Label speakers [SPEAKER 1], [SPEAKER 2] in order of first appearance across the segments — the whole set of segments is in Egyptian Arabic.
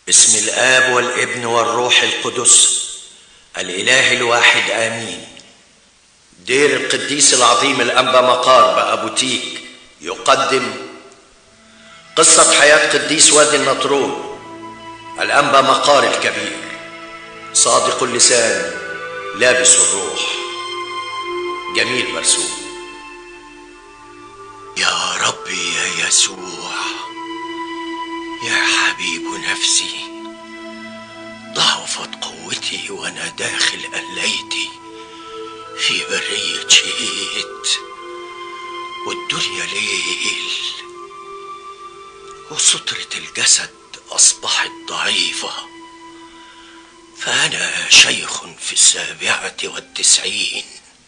[SPEAKER 1] باسم الآب والابن والروح القدس الإله الواحد آمين دير القديس العظيم الأنبا مقار بأبو تيك يقدم قصة حياة قديس وادي النطرون الأنبا مقار الكبير صادق اللسان لابس الروح جميل مرسوم
[SPEAKER 2] يا ربي يا يسوع يا حبيب نفسي ضعفت قوتي وانا داخل قليتي في برية شيت والدنيا ليل وسترة الجسد أصبحت ضعيفة فأنا شيخ في السابعة والتسعين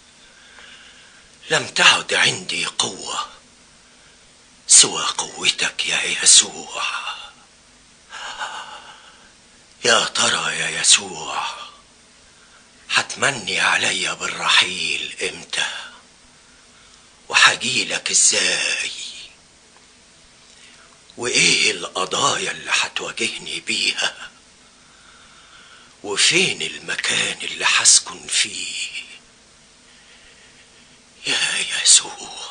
[SPEAKER 2] لم تعد عندي قوة سوى قوتك يا يسوع يا ترى يا يسوع هتمني عليا بالرحيل امتى وحجيلك ازاي وايه القضايا اللي هتواجهني بيها وفين المكان اللي هسكن فيه يا يسوع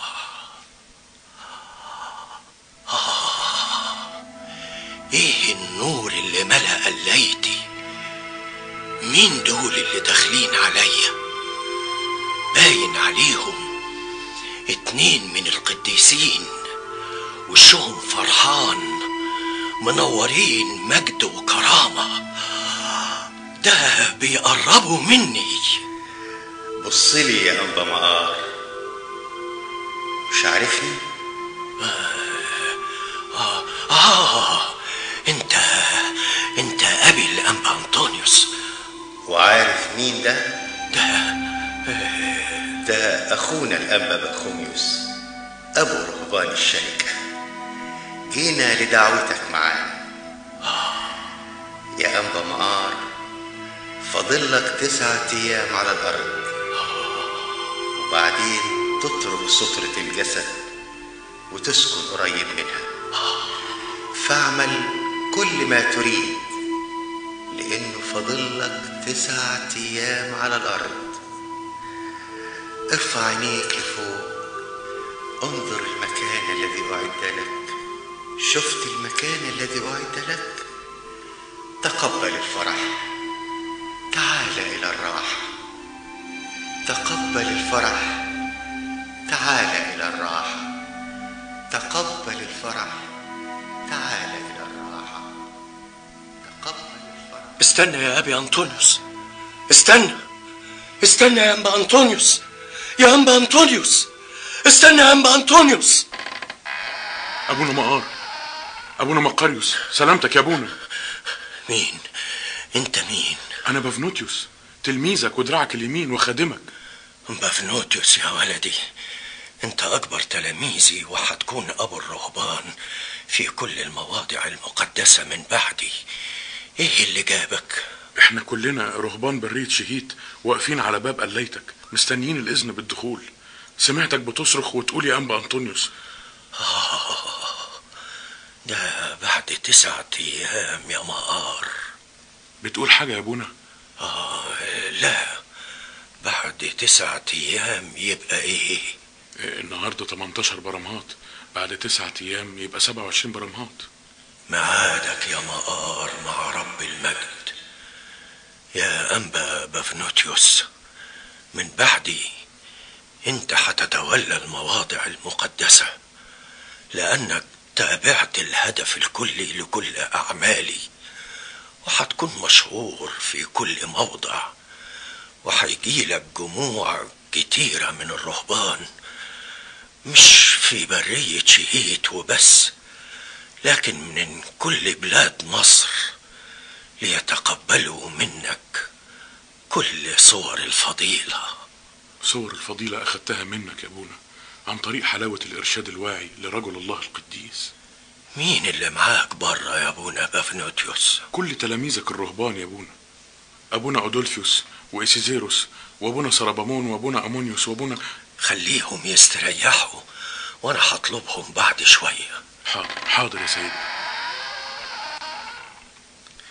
[SPEAKER 2] آه ايه النور اللي ملأ قليتي مين دول اللي داخلين عليا باين عليهم اتنين من القديسين وشهم فرحان منورين مجد وكرامة ده بيقربوا مني
[SPEAKER 3] بصلي يا أنبا مقار مش عارفني؟
[SPEAKER 2] آه, آه انت انت ابي الانبا انطونيوس
[SPEAKER 3] وعارف مين ده؟
[SPEAKER 2] ده
[SPEAKER 3] ده أخونا الأنبا بخوميوس أبو رهبان الشركة جينا لدعوتك معانا يا أنبا مقار فاضلك تسعة أيام على الأرض وبعدين تترك سترة الجسد وتسكن قريب منها فاعمل كل ما تريد لأنه فاضلك تسعة أيام على الأرض ارفع عينيك لفوق انظر المكان الذي أعد لك شفت المكان الذي أعد لك تقبل الفرح تعال إلى الراحة تقبل الفرح تعال إلى الراحة تقبل الفرح تعال إلى الراحة تقبل الفرح
[SPEAKER 2] استنى يا ابي انطونيوس استنى استنى يا انبا انطونيوس يا انبا انطونيوس استنى يا انبا انطونيوس
[SPEAKER 4] ابونا مقار ابونا مقاريوس سلامتك يا ابونا
[SPEAKER 2] مين انت مين
[SPEAKER 4] انا بفنوتيوس تلميذك ودراعك اليمين وخادمك
[SPEAKER 2] بافنوتيوس يا ولدي انت اكبر تلاميذي وهتكون ابو الرهبان في كل المواضع المقدسة من بعدي ايه اللي جابك
[SPEAKER 4] احنا كلنا رهبان برية شهيت واقفين على باب قليتك مستنيين الاذن بالدخول سمعتك بتصرخ وتقول يا انبا انطونيوس
[SPEAKER 2] ده بعد تسعة ايام يا مقار
[SPEAKER 4] بتقول حاجة يا ابونا
[SPEAKER 2] آه لا بعد تسعة ايام يبقى ايه
[SPEAKER 4] إيه، النهارده 18 برمهات بعد تسعة ايام يبقى 27 برمهات
[SPEAKER 2] معادك يا مقار مع رب المجد يا أنبا بافنوتيوس من بعدي انت هتتولى المواضع المقدسة لأنك تابعت الهدف الكلي لكل أعمالي وهتكون مشهور في كل موضع وهيجيلك جموع كتيرة من الرهبان مش في برية شهيت وبس لكن من كل بلاد مصر ليتقبلوا منك كل صور الفضيلة
[SPEAKER 4] صور الفضيلة أخدتها منك يا أبونا عن طريق حلاوة الإرشاد الواعي لرجل الله القديس
[SPEAKER 2] مين اللي معاك بره يا ابونا بافنوتيوس
[SPEAKER 4] كل تلاميذك الرهبان يا أبونا أبونا أودولفيوس وإيسيزيروس وأبونا سربامون وأبونا أمونيوس وأبونا
[SPEAKER 2] خليهم يستريحوا وانا هطلبهم بعد شوية
[SPEAKER 4] حاضر حاضر يا سيدي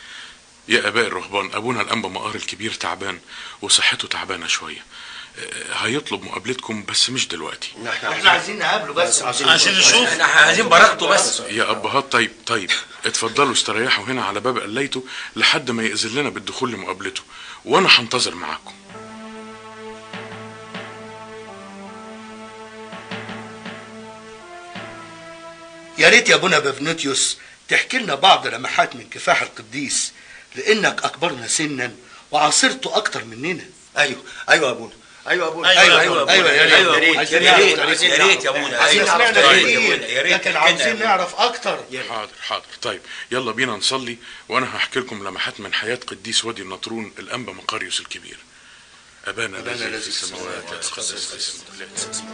[SPEAKER 4] يا اباء الرهبان ابونا الانبا مقار الكبير تعبان وصحته تعبانه شويه آه، هيطلب مقابلتكم بس مش دلوقتي
[SPEAKER 5] احنا عايزين نقابله بس
[SPEAKER 6] عشان نشوف
[SPEAKER 2] احنا عايزين بركته بس
[SPEAKER 4] يا ابهات طيب طيب اتفضلوا استريحوا هنا على باب قليته لحد ما يأذن لنا بالدخول لمقابلته وانا هنتظر معاكم
[SPEAKER 5] يا ريت يا ابونا بفنوتيوس تحكي لنا بعض لمحات من كفاح القديس لانك اكبرنا سنا وعاصرته اكتر مننا
[SPEAKER 2] ايوه ايوه يا ابونا ايوه يا ابونا
[SPEAKER 6] أيوة،
[SPEAKER 5] أيوة، أيوة، يا ريت.
[SPEAKER 2] ايوه يا ريت
[SPEAKER 5] عايزين
[SPEAKER 2] يا ريت
[SPEAKER 5] نعرف،
[SPEAKER 2] يا ريت يا ابونا
[SPEAKER 5] عايزين
[SPEAKER 2] أيوة،
[SPEAKER 5] سمعنا
[SPEAKER 2] يا ريت يا
[SPEAKER 5] كتير
[SPEAKER 2] ابونا يا ريت
[SPEAKER 5] لكن
[SPEAKER 2] تحكي لنا
[SPEAKER 5] عاوزين
[SPEAKER 2] يا أبونا.
[SPEAKER 5] نعرف اكتر
[SPEAKER 4] حاضر حاضر طيب يلا بينا نصلي وانا هحكي لكم لمحات من حياه قديس وادي النطرون الانبا مقاريوس الكبير ابانا الذي في السماوات يتقدس اسمك ليأتي اسمك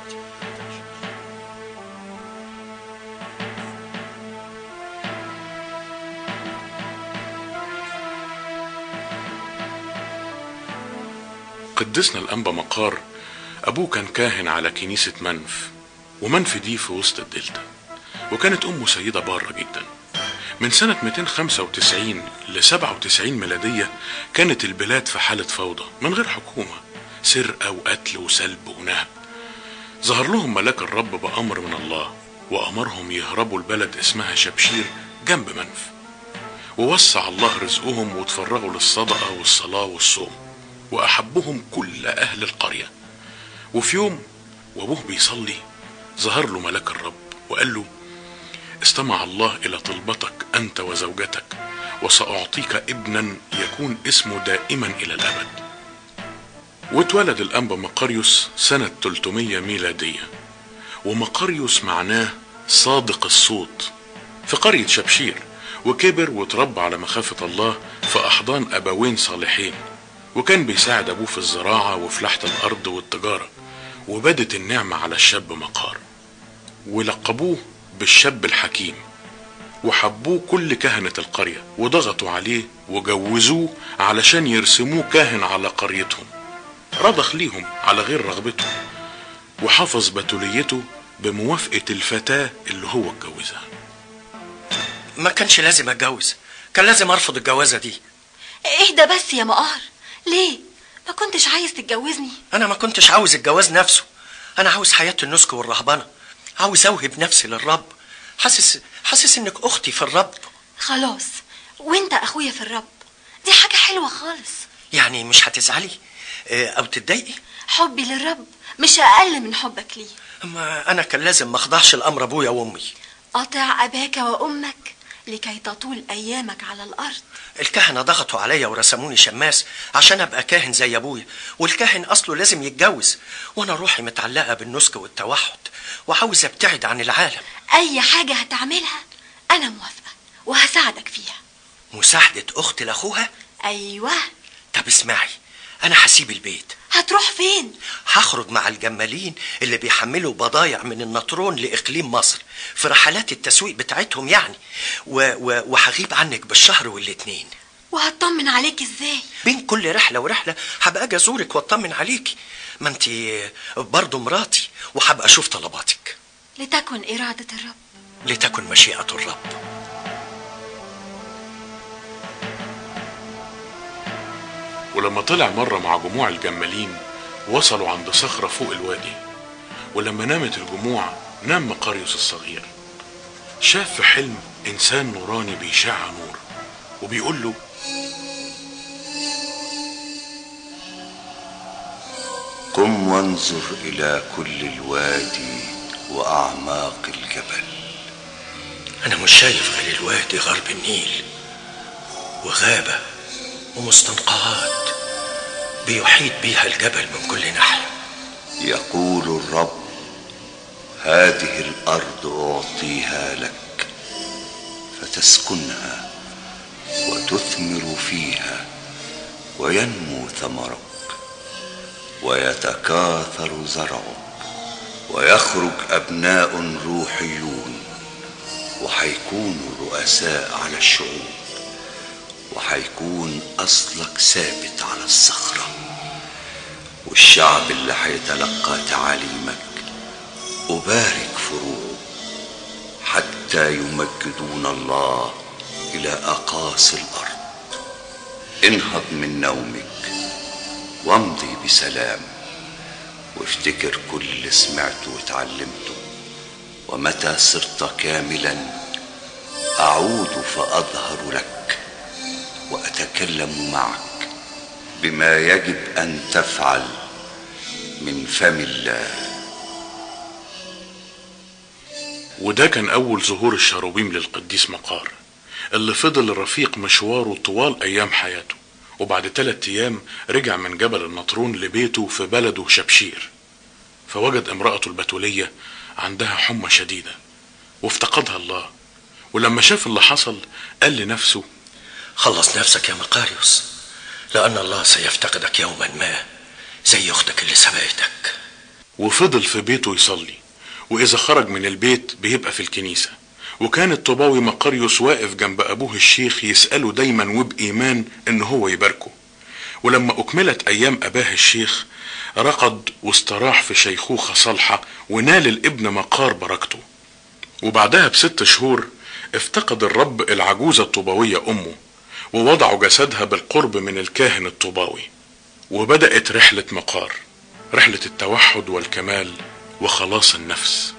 [SPEAKER 4] قدسنا الأنبا مقار أبوه كان كاهن على كنيسة منف ومنف دي في وسط الدلتا وكانت أمه سيدة بارة جدا من سنة 295 ل 97 ميلادية كانت البلاد في حالة فوضى من غير حكومة سرقة وقتل وسلب ونهب ظهر لهم ملاك الرب بأمر من الله وأمرهم يهربوا البلد اسمها شبشير جنب منف ووسع الله رزقهم وتفرغوا للصدقة والصلاة والصوم وأحبهم كل أهل القرية وفي يوم وأبوه بيصلي ظهر له ملاك الرب وقال له استمع الله إلى طلبتك أنت وزوجتك وسأعطيك ابنا يكون اسمه دائما إلى الأبد واتولد الأنبا مقاريوس سنة 300 ميلادية ومقاريوس معناه صادق الصوت في قرية شبشير وكبر وتربى على مخافة الله في أحضان أبوين صالحين وكان بيساعد أبوه في الزراعة وفلاحة الأرض والتجارة وبدت النعمة على الشاب مقار ولقبوه بالشاب الحكيم وحبوه كل كهنة القرية وضغطوا عليه وجوزوه علشان يرسموه كاهن على قريتهم رضخ ليهم على غير رغبتهم وحفظ بتوليته بموافقة الفتاة اللي هو اتجوزها
[SPEAKER 2] ما كانش لازم اتجوز كان لازم ارفض الجوازه دي
[SPEAKER 7] اهدى بس يا مقار ليه ما كنتش عايز تتجوزني
[SPEAKER 2] انا ما كنتش عاوز الجواز نفسه انا عاوز حياه النسك والرهبنه عاوز اوهب نفسي للرب حاسس حاسس انك اختي في الرب
[SPEAKER 7] خلاص وانت اخويا في الرب دي حاجة حلوة خالص
[SPEAKER 2] يعني مش هتزعلي آه، او تتضايقي
[SPEAKER 7] حبي للرب مش اقل من حبك ليه
[SPEAKER 2] اما انا كان لازم ما اخضعش لامر ابويا وامي
[SPEAKER 7] اطع اباك وامك لكي تطول ايامك على الارض
[SPEAKER 2] الكهنة ضغطوا عليا ورسموني شماس عشان ابقى كاهن زي ابويا والكاهن اصله لازم يتجوز وانا روحي متعلقة بالنسك والتوحد وعاوز ابتعد عن العالم
[SPEAKER 7] اي حاجة هتعملها انا موافقة وهساعدك فيها
[SPEAKER 2] مساعدة اخت لاخوها
[SPEAKER 7] ايوه
[SPEAKER 2] طب اسمعي انا هسيب البيت
[SPEAKER 7] هتروح فين
[SPEAKER 2] هخرج مع الجمالين اللي بيحملوا بضايع من النطرون لإقليم مصر في رحلات التسويق بتاعتهم يعني و... و... وهغيب عنك بالشهر والاتنين
[SPEAKER 7] وهطمن عليك ازاي
[SPEAKER 2] بين كل رحلة ورحلة هبقى أجي أزورك وأطمن عليكي ما أنت برضه مراتي وهبقى أشوف طلباتك
[SPEAKER 7] لتكن إرادة الرب
[SPEAKER 2] لتكن مشيئة الرب
[SPEAKER 4] ولما طلع مرة مع جموع الجمالين وصلوا عند صخرة فوق الوادي ولما نامت الجموع نام مقاريوس الصغير شاف في حلم إنسان نوراني بيشع نور وبيقول له
[SPEAKER 8] قم وانظر إلى كل الوادي وأعماق الجبل
[SPEAKER 2] أنا مش شايف غير الوادي غرب النيل وغابة ومستنقعات بيحيط بيها الجبل من كل ناحية
[SPEAKER 8] يقول الرب هذه الأرض أعطيها لك فتسكنها وتثمر فيها وينمو ثمرك ويتكاثر زرعك ويخرج أبناء روحيون وحيكونوا رؤساء على الشعوب وحيكون أصلك ثابت على الصخرة والشعب اللي حيتلقى تعاليمك أبارك فروعه حتى يمجدون الله إلى أقاصي الأرض انهض من نومك وامضي بسلام وافتكر كل اللي سمعته وتعلمته ومتى صرت كاملا اعود فاظهر لك واتكلم معك بما يجب ان تفعل من فم الله
[SPEAKER 4] وده كان أول ظهور الشاروبيم للقديس مقار اللي فضل رفيق مشواره طوال أيام حياته وبعد ثلاثة أيام رجع من جبل النطرون لبيته في بلده شبشير فوجد امرأته البتولية عندها حمى شديدة وافتقدها الله ولما شاف اللي حصل قال لنفسه
[SPEAKER 2] خلص نفسك يا مقاريوس لأن الله سيفتقدك يوما ما زي أختك اللي سبقتك
[SPEAKER 4] وفضل في بيته يصلي وإذا خرج من البيت بيبقى في الكنيسة وكان الطوباوي مقاريوس واقف جنب أبوه الشيخ يسأله دايما وبإيمان إن هو يباركه ولما أكملت أيام أباه الشيخ رقد واستراح في شيخوخة صالحة ونال الابن مقار بركته وبعدها بست شهور افتقد الرب العجوزة الطوباوية أمه ووضعوا جسدها بالقرب من الكاهن الطوباوي وبدأت رحلة مقار رحلة التوحد والكمال وخلاص النفس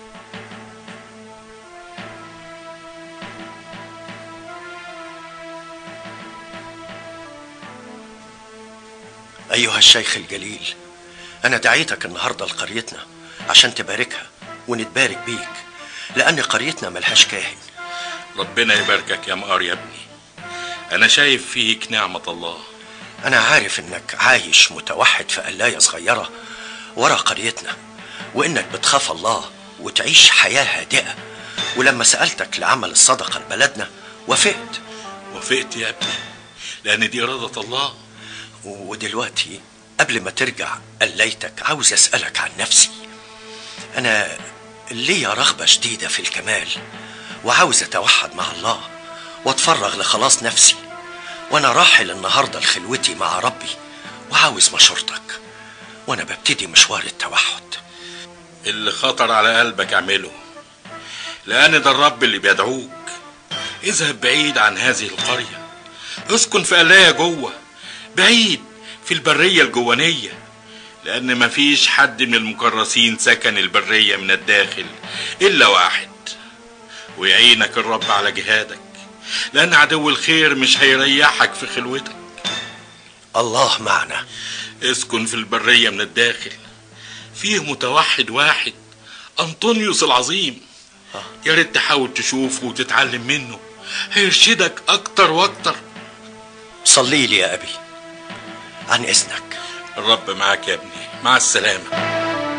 [SPEAKER 2] أيها الشيخ الجليل أنا دعيتك النهاردة لقريتنا عشان تباركها ونتبارك بيك لأن قريتنا ملهاش كاهن
[SPEAKER 6] ربنا يباركك يا مقار يا ابني انا شايف فيك نعمة الله
[SPEAKER 2] أنا عارف إنك عايش متوحد في قلاية صغيرة ورا قريتنا وإنك بتخاف الله وتعيش حياة هادئة ولما سألتك لعمل الصدقة لبلدنا وافقت
[SPEAKER 6] وافقت يا ابني لان دي إرادة الله
[SPEAKER 2] ودلوقتي قبل ما ترجع قليتك عاوز أسألك عن نفسي أنا ليا رغبة شديدة في الكمال وعاوز أتوحد مع الله وأتفرغ لخلاص نفسي وأنا راحل النهاردة لخلوتي مع ربي وعاوز مشورتك وأنا ببتدي مشوار التوحد
[SPEAKER 6] اللي خطر على قلبك اعمله لان ده الرب اللي بيدعوك اذهب بعيد عن هذه القرية اسكن في قلاية جوه بعيد في البرية الجوانية لأن مفيش حد من المكرسين سكن البرية من الداخل إلا واحد ويعينك الرب على جهادك لأن عدو الخير مش هيريحك في خلوتك
[SPEAKER 2] الله معنا
[SPEAKER 6] اسكن في البرية من الداخل فيه متوحد واحد أنطونيوس العظيم يا ريت تحاول تشوفه وتتعلم منه هيرشدك أكتر وأكتر
[SPEAKER 2] صلي لي يا أبي عن إذنك
[SPEAKER 6] الرب معاك يا ابني مع السلامة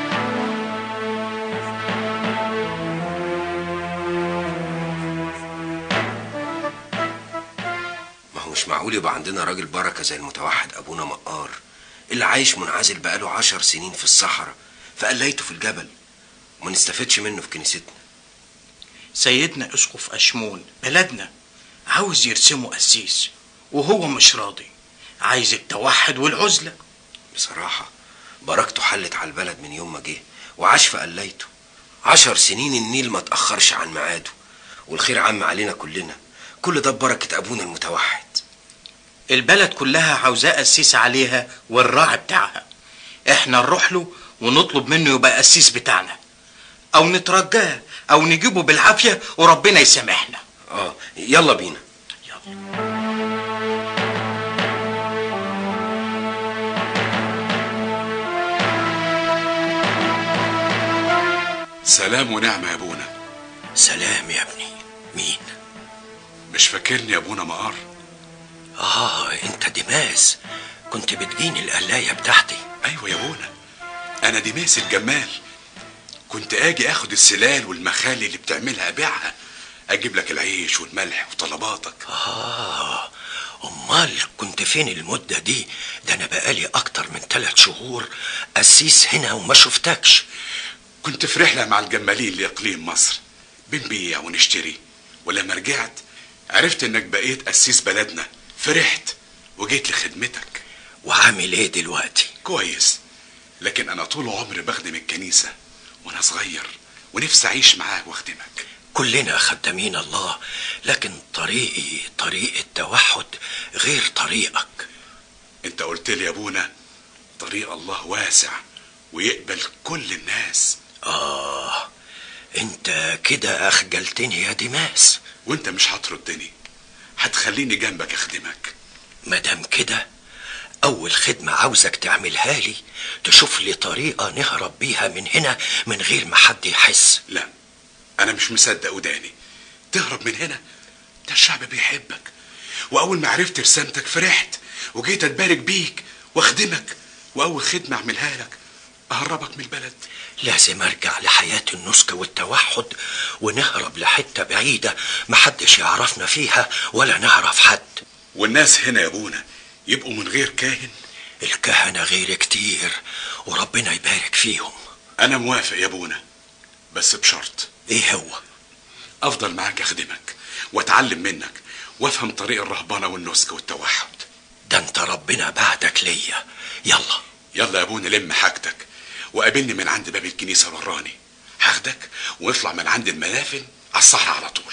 [SPEAKER 9] ما هو مش معقول يبقى عندنا راجل بركة زي المتوحد أبونا مقار اللي عايش منعزل بقاله عشر سنين في الصحراء فقليته في الجبل وما نستفدش منه في كنيستنا
[SPEAKER 10] سيدنا اسقف اشمون بلدنا عاوز يرسمه قسيس وهو مش راضي عايز التوحد والعزلة
[SPEAKER 9] بصراحة بركته حلت على البلد من يوم ما جه وعاش في قليته عشر سنين النيل ما تأخرش عن ميعاده والخير عم علينا كلنا كل ده ببركة أبونا المتوحد
[SPEAKER 10] البلد كلها عاوزاه قسيس عليها والراعي بتاعها احنا نروح له ونطلب منه يبقى قسيس بتاعنا او نترجاه او نجيبه بالعافية وربنا يسامحنا
[SPEAKER 9] اه يلا بينا
[SPEAKER 11] سلام ونعمة يا ابونا
[SPEAKER 2] سلام يا ابني مين
[SPEAKER 11] مش فاكرني يا ابونا مقار
[SPEAKER 2] آه أنت دماس كنت بتجيني القلاية بتاعتي
[SPEAKER 11] ايوه يا ابونا انا ديماس الجمال كنت اجي اخد السلال والمخالي اللي بتعملها ابيعها اجيب لك العيش والملح وطلباتك
[SPEAKER 2] آه أمال كنت فين المدة دي ده أنا بقالي أكتر من ثلاث شهور قسيس هنا وما شفتكش
[SPEAKER 11] كنت في رحلة مع الجمالين لإقليم مصر بنبيع ونشتري ولما رجعت عرفت انك بقيت قسيس بلدنا فرحت وجيت لخدمتك
[SPEAKER 2] وعامل ايه دلوقتي
[SPEAKER 11] كويس لكن انا طول عمري بخدم الكنيسة وانا صغير ونفسي اعيش معاك واخدمك
[SPEAKER 2] كلنا خدامين الله لكن طريقي طريق التوحد غير طريقك
[SPEAKER 11] انت قلت لي يا ابونا طريق الله واسع ويقبل كل الناس
[SPEAKER 2] آه انت كده أخجلتني يا ديماس
[SPEAKER 11] وانت مش هتردني هتخليني جنبك اخدمك
[SPEAKER 2] مادام كده أول خدمة عاوزك تعملها لي تشوف لي طريقة نهرب بيها من هنا من غير ما حد يحس
[SPEAKER 11] لا انا مش مصدق وداني تهرب من هنا ده الشعب بيحبك واول ما عرفت رسالتك فرحت وجيت اتبارك بيك واخدمك واول خدمه اعملها لك اهربك من البلد
[SPEAKER 2] لازم ارجع لحياة النسك والتوحد ونهرب لحتة بعيدة محدش يعرفنا فيها ولا نعرف حد
[SPEAKER 11] والناس هنا يا ابونا يبقوا من غير كاهن
[SPEAKER 2] الكهنة غير كتير وربنا يبارك فيهم
[SPEAKER 11] انا موافق يا ابونا بس بشرط
[SPEAKER 2] ايه هو
[SPEAKER 11] افضل معاك اخدمك واتعلم منك وافهم طريق الرهبنه والنسك والتوحد
[SPEAKER 2] ده انت ربنا بعدك ليا يلا
[SPEAKER 11] يلا يا ابونا لم حاجتك وقابلني من عند باب الكنيسه الوراني هاخدك ونطلع من عند الملافن على الصحراء على طول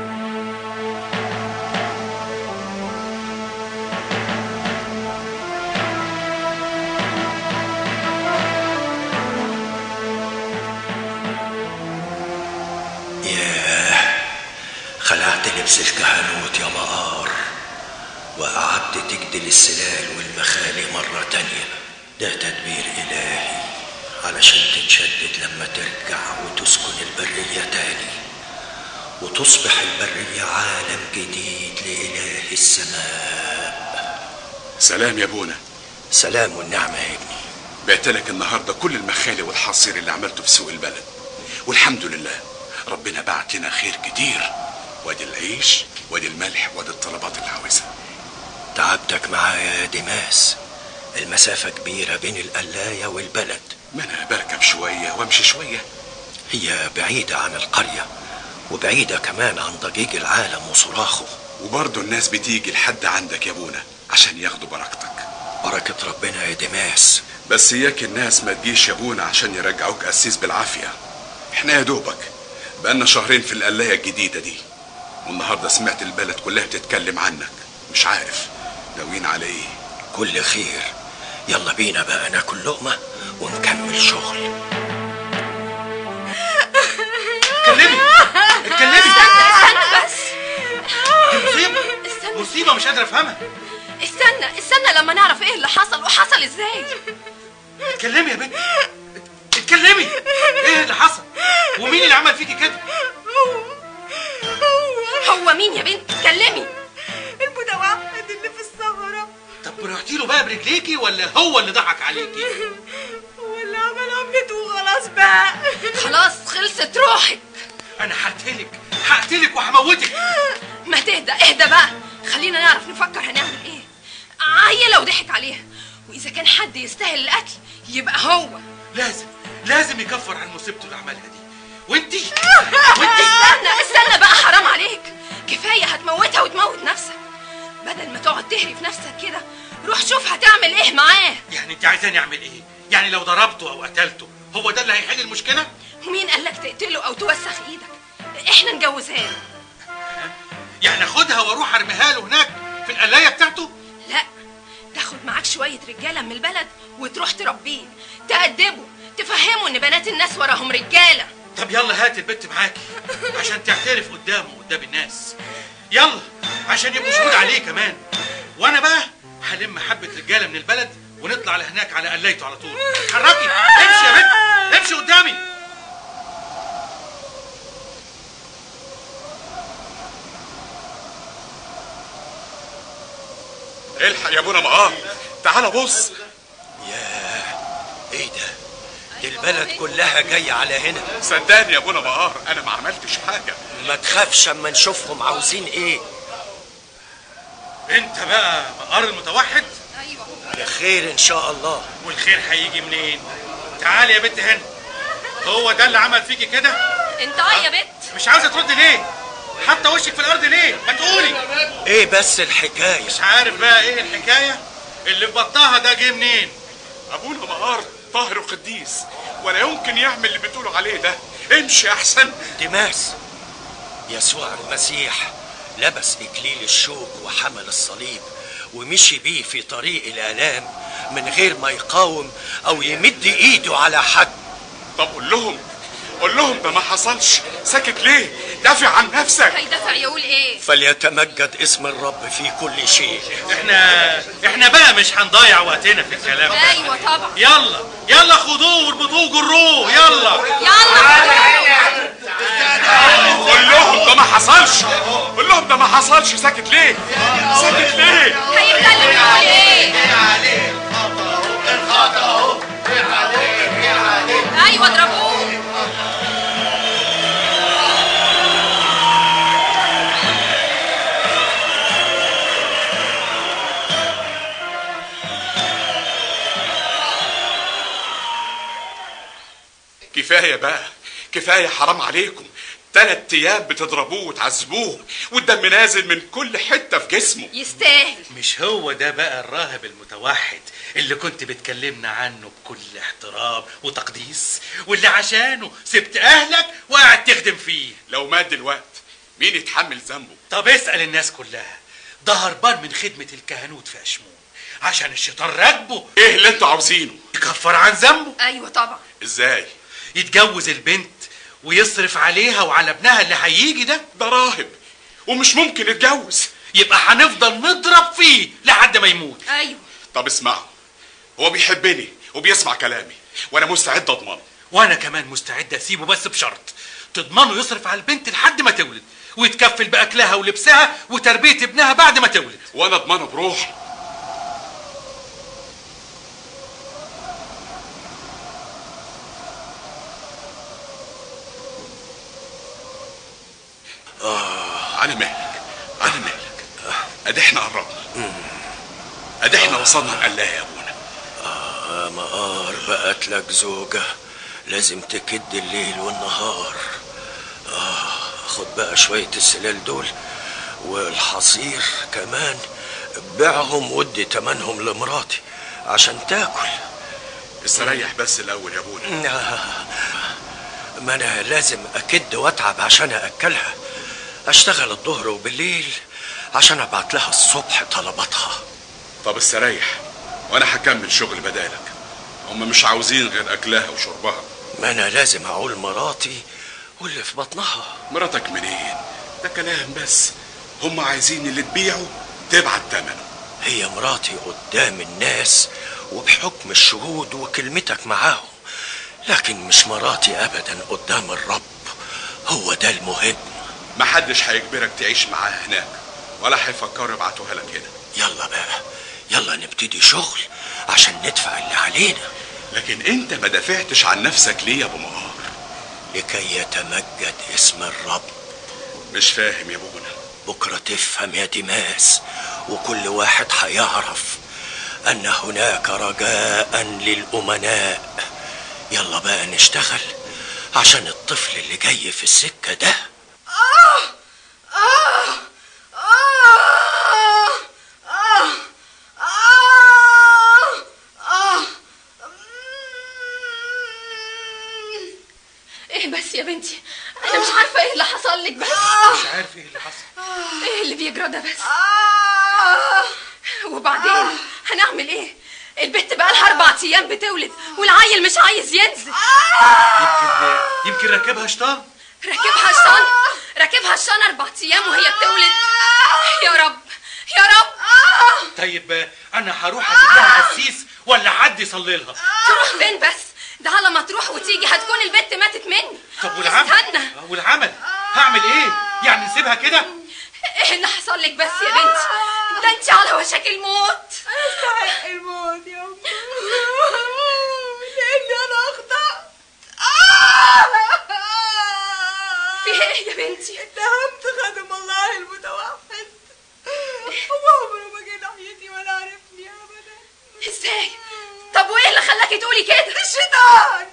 [SPEAKER 2] ياه خلعت لبس الكهنوت يا مقار وقعدت تجدل السلال والمخالي مرة تانية ده تدبير إلهي علشان تتشدد لما ترجع وتسكن البرية تاني وتصبح البرية عالم جديد لإله السماء
[SPEAKER 11] سلام يا ابونا
[SPEAKER 2] سلام والنعمة يا ابني
[SPEAKER 11] بعت لك النهارده كل المخالي والحصير اللي عملته في سوق البلد والحمد لله ربنا بعت لنا خير كتير وادي العيش وادي الملح وادي الطلبات اللي عاوزها
[SPEAKER 2] تعبتك معايا يا ديماس المسافة كبيرة بين القلاية والبلد
[SPEAKER 11] ما انا بركب شويه وامشي شويه
[SPEAKER 2] هي بعيدة عن القرية وبعيدة كمان عن ضجيج العالم وصراخه
[SPEAKER 11] وبرضه الناس بتيجي لحد عندك يا ابونا عشان ياخدوا بركتك
[SPEAKER 2] بركة ربنا يا ديماس
[SPEAKER 11] بس اياك الناس ما تجيش يا ابونا عشان يرجعوك قسيس بالعافيه احنا يا دوبك بقالنا شهرين في القلايه الجديده دي والنهارده سمعت البلد كلها بتتكلم عنك مش عارف ناويين على ايه
[SPEAKER 2] كل خير يلا بينا بقى ناكل لقمة ونكمل شغل
[SPEAKER 10] اتكلمي اتكلمي
[SPEAKER 7] استنى بس
[SPEAKER 10] دي مصيبة
[SPEAKER 7] استنى
[SPEAKER 10] مصيبة مش قادر افهمها
[SPEAKER 7] استنى استنى لما نعرف ايه اللي حصل وحصل ازاي
[SPEAKER 10] اتكلمي يا بنت اتكلمي ايه اللي حصل ومين اللي عمل فيكي كده
[SPEAKER 7] هو مين يا بنت اتكلمي
[SPEAKER 12] المتوحد اللي في الصحراء
[SPEAKER 10] طب رحتي له بقى برجليكي ولا هو اللي ضحك عليكي
[SPEAKER 12] هو اللي عمل عملته وخلاص بقى
[SPEAKER 7] خلاص خلصت روحك
[SPEAKER 10] انا هقتلك هقتلك وهموتك
[SPEAKER 7] ما تهدى اهدى بقى خلينا نعرف نفكر هنعمل ايه عيلة وضحك عليها واذا كان حد يستاهل القتل يبقى هو
[SPEAKER 10] لازم لازم يكفر عن مصيبته اللي عملها دي وانتي
[SPEAKER 7] استنى استنى بقى حرام عليك كفايه هتموتها وتموت نفسك بدل ما تقعد تهري في نفسك كده روح شوف هتعمل ايه معاه
[SPEAKER 10] يعني انت عايزاني اعمل ايه يعني لو ضربته او قتلته هو ده اللي هيحل المشكله
[SPEAKER 7] ومين قالك تقتله او توسخ ايدك احنا نجوزها له
[SPEAKER 10] يعني اخدها واروح ارميها له هناك في القلايه بتاعته
[SPEAKER 7] لا تاخد معاك شويه رجاله من البلد وتروح تربيه تأدبه تفهمه ان بنات الناس وراهم رجاله
[SPEAKER 10] طب يلا هات البت معاكي عشان تعترف قدامه قدام الناس يلا عشان يبقوا شهود عليه كمان وانا بقى هلم حبه رجاله من البلد ونطلع لهناك على قلايته على طول حركي امشي يا بنت امشي قدامي
[SPEAKER 11] الحق يا ابونا مقام تعال بص
[SPEAKER 2] ياه ايه ده دي البلد كلها جاية على هنا
[SPEAKER 11] صدقني يا ابونا مقار انا ما عملتش حاجه
[SPEAKER 2] ما تخافش اما نشوفهم عاوزين ايه
[SPEAKER 10] انت بقى مقار المتوحد
[SPEAKER 2] بخير ان شاء الله
[SPEAKER 10] والخير هيجي منين تعالي يا بنت هنا هو ده اللي عمل فيكي كده
[SPEAKER 7] انت اه يا بت
[SPEAKER 10] مش عاوزه تردي ليه حتى وشك في الارض ليه ما تقولي
[SPEAKER 2] ايه بس الحكاية
[SPEAKER 10] مش عارف بقى ايه الحكايه اللي في بطها ده جه منين
[SPEAKER 11] ابونا مقار طاهر وقديس ولا يمكن يعمل اللي بتقولوا عليه ده امشي احسن
[SPEAKER 2] ديماس يسوع المسيح لبس إكليل الشوك وحمل الصليب ومشي بيه في طريق الآلام من غير ما يقاوم أو يمد إيده على حد
[SPEAKER 11] طب قول لهم قول لهم ده ما حصلش ساكت ليه دافع عن نفسك
[SPEAKER 7] هيدافع يقول ايه
[SPEAKER 2] فليتمجد اسم الرب في كل شيء
[SPEAKER 10] احنا احنا بقى مش هنضيع وقتنا في الكلام ده.
[SPEAKER 7] ايوه طبعا
[SPEAKER 10] يلا يلا خدوه واربطوه جروه يلا
[SPEAKER 11] قول لهم ده ما حصلش قول لهم ده ما حصلش ساكت ليه ساكت ليه
[SPEAKER 7] هيتكلم يقول ايه ايوه اضربوه
[SPEAKER 11] كفايه بقى كفايه حرام عليكم تلات ايام بتضربوه وتعذبوه والدم نازل من كل حته في جسمه
[SPEAKER 7] يستاهل
[SPEAKER 10] مش هو ده بقى الراهب المتوحد اللي كنت بتكلمنا عنه بكل احترام وتقديس واللي عشانه سبت اهلك وقاعد تخدم فيه
[SPEAKER 11] لو مات دلوقتي مين يتحمل ذنبه
[SPEAKER 10] طب اسأل الناس كلها ده هربان من خدمة الكهنوت في أشمون عشان الشيطان راكبه
[SPEAKER 11] ايه اللي انتوا عاوزينه
[SPEAKER 10] يكفر عن ذنبه
[SPEAKER 7] ايوه طبعا
[SPEAKER 11] ازاي
[SPEAKER 10] يتجوز البنت ويصرف عليها وعلى ابنها اللي هيجي ده
[SPEAKER 11] ده راهب ومش ممكن يتجوز
[SPEAKER 10] يبقى هنفضل نضرب فيه لحد ما يموت
[SPEAKER 7] ايوه
[SPEAKER 11] طب اسمعوا هو بيحبني وبيسمع كلامي وانا مستعد اضمنه
[SPEAKER 10] وانا كمان مستعد اسيبه بس بشرط تضمنه يصرف على البنت لحد ما تولد ويتكفل باكلها ولبسها وتربيه ابنها بعد ما تولد
[SPEAKER 11] وانا اضمنه بروحي آه على مهلك على مهلك ادي احنا قربنا ادي احنا وصلنا لله يا ابونا
[SPEAKER 2] آه مقار بقت لك زوجة لازم تكد الليل والنهار آه خد بقى شوية السلال دول والحصير كمان بيعهم ودي تمنهم لمراتي عشان تاكل
[SPEAKER 11] استريح بس الاول يا ابونا
[SPEAKER 2] آه، ما انا لازم اكد واتعب عشان اكلها اشتغل الظهر وبالليل عشان ابعت لها الصبح طلباتها
[SPEAKER 11] طب استريح وانا هكمل شغل بدالك هم مش عاوزين غير اكلها وشربها
[SPEAKER 2] ما انا لازم اعول مراتي واللي في بطنها
[SPEAKER 11] مراتك منين ده كلام بس هم عايزين اللي تبيعه تبعت ثمنه
[SPEAKER 2] هي مراتي قدام الناس وبحكم الشهود وكلمتك معاهم لكن مش مراتي ابدا قدام الرب هو ده المهم
[SPEAKER 11] محدش هيجبرك تعيش معاها هناك ولا هيفكروا يبعتوها لك هنا
[SPEAKER 2] يلا بقى يلا نبتدي شغل عشان ندفع اللي علينا
[SPEAKER 11] لكن انت ما دافعتش عن نفسك ليه يا ابو مقار
[SPEAKER 2] لكي يتمجد اسم الرب
[SPEAKER 11] مش فاهم يا ابونا
[SPEAKER 2] بكرة تفهم يا ديماس وكل واحد هيعرف أن هناك رجاء للأمناء يلا بقى نشتغل عشان الطفل اللي جاي في السكة ده
[SPEAKER 12] آه آه آه آه آه آه
[SPEAKER 7] ايه بس يا بنتي انا مش عارفه ايه اللي حصل لك بس
[SPEAKER 10] مش عارف ايه اللي حصل
[SPEAKER 7] ايه اللي بيجرى ده بس وبعدين هنعمل ايه البت بقى لها اربع ايام بتولد والعيل مش عايز ينزل
[SPEAKER 10] يمكن يمكن راكبها شيطان
[SPEAKER 7] راكبها الشان راكبها الشان اربع ايام وهي بتولد يا رب يا رب
[SPEAKER 10] طيب آه، انا هروح اجيب لها قسيس ولا حد يصلي لها
[SPEAKER 7] تروح فين بس ده على ما تروح وتيجي هتكون البت ماتت مني
[SPEAKER 10] طب والعمل
[SPEAKER 7] استنى
[SPEAKER 10] آه، والعمل هعمل ايه يعني نسيبها كده
[SPEAKER 7] ايه اللي حصل لك بس يا بنتي ده انت على وشك الموت
[SPEAKER 12] استحق الموت يا أم لأني أنا أخطأت
[SPEAKER 7] في ايه يا بنتي
[SPEAKER 12] اتهمت خادم الله المتوحد وعمره ما جه ناحيتي ولا عرفني أبدا
[SPEAKER 7] ازاي طب وايه اللي خلاكي تقولي كده
[SPEAKER 12] الشيطان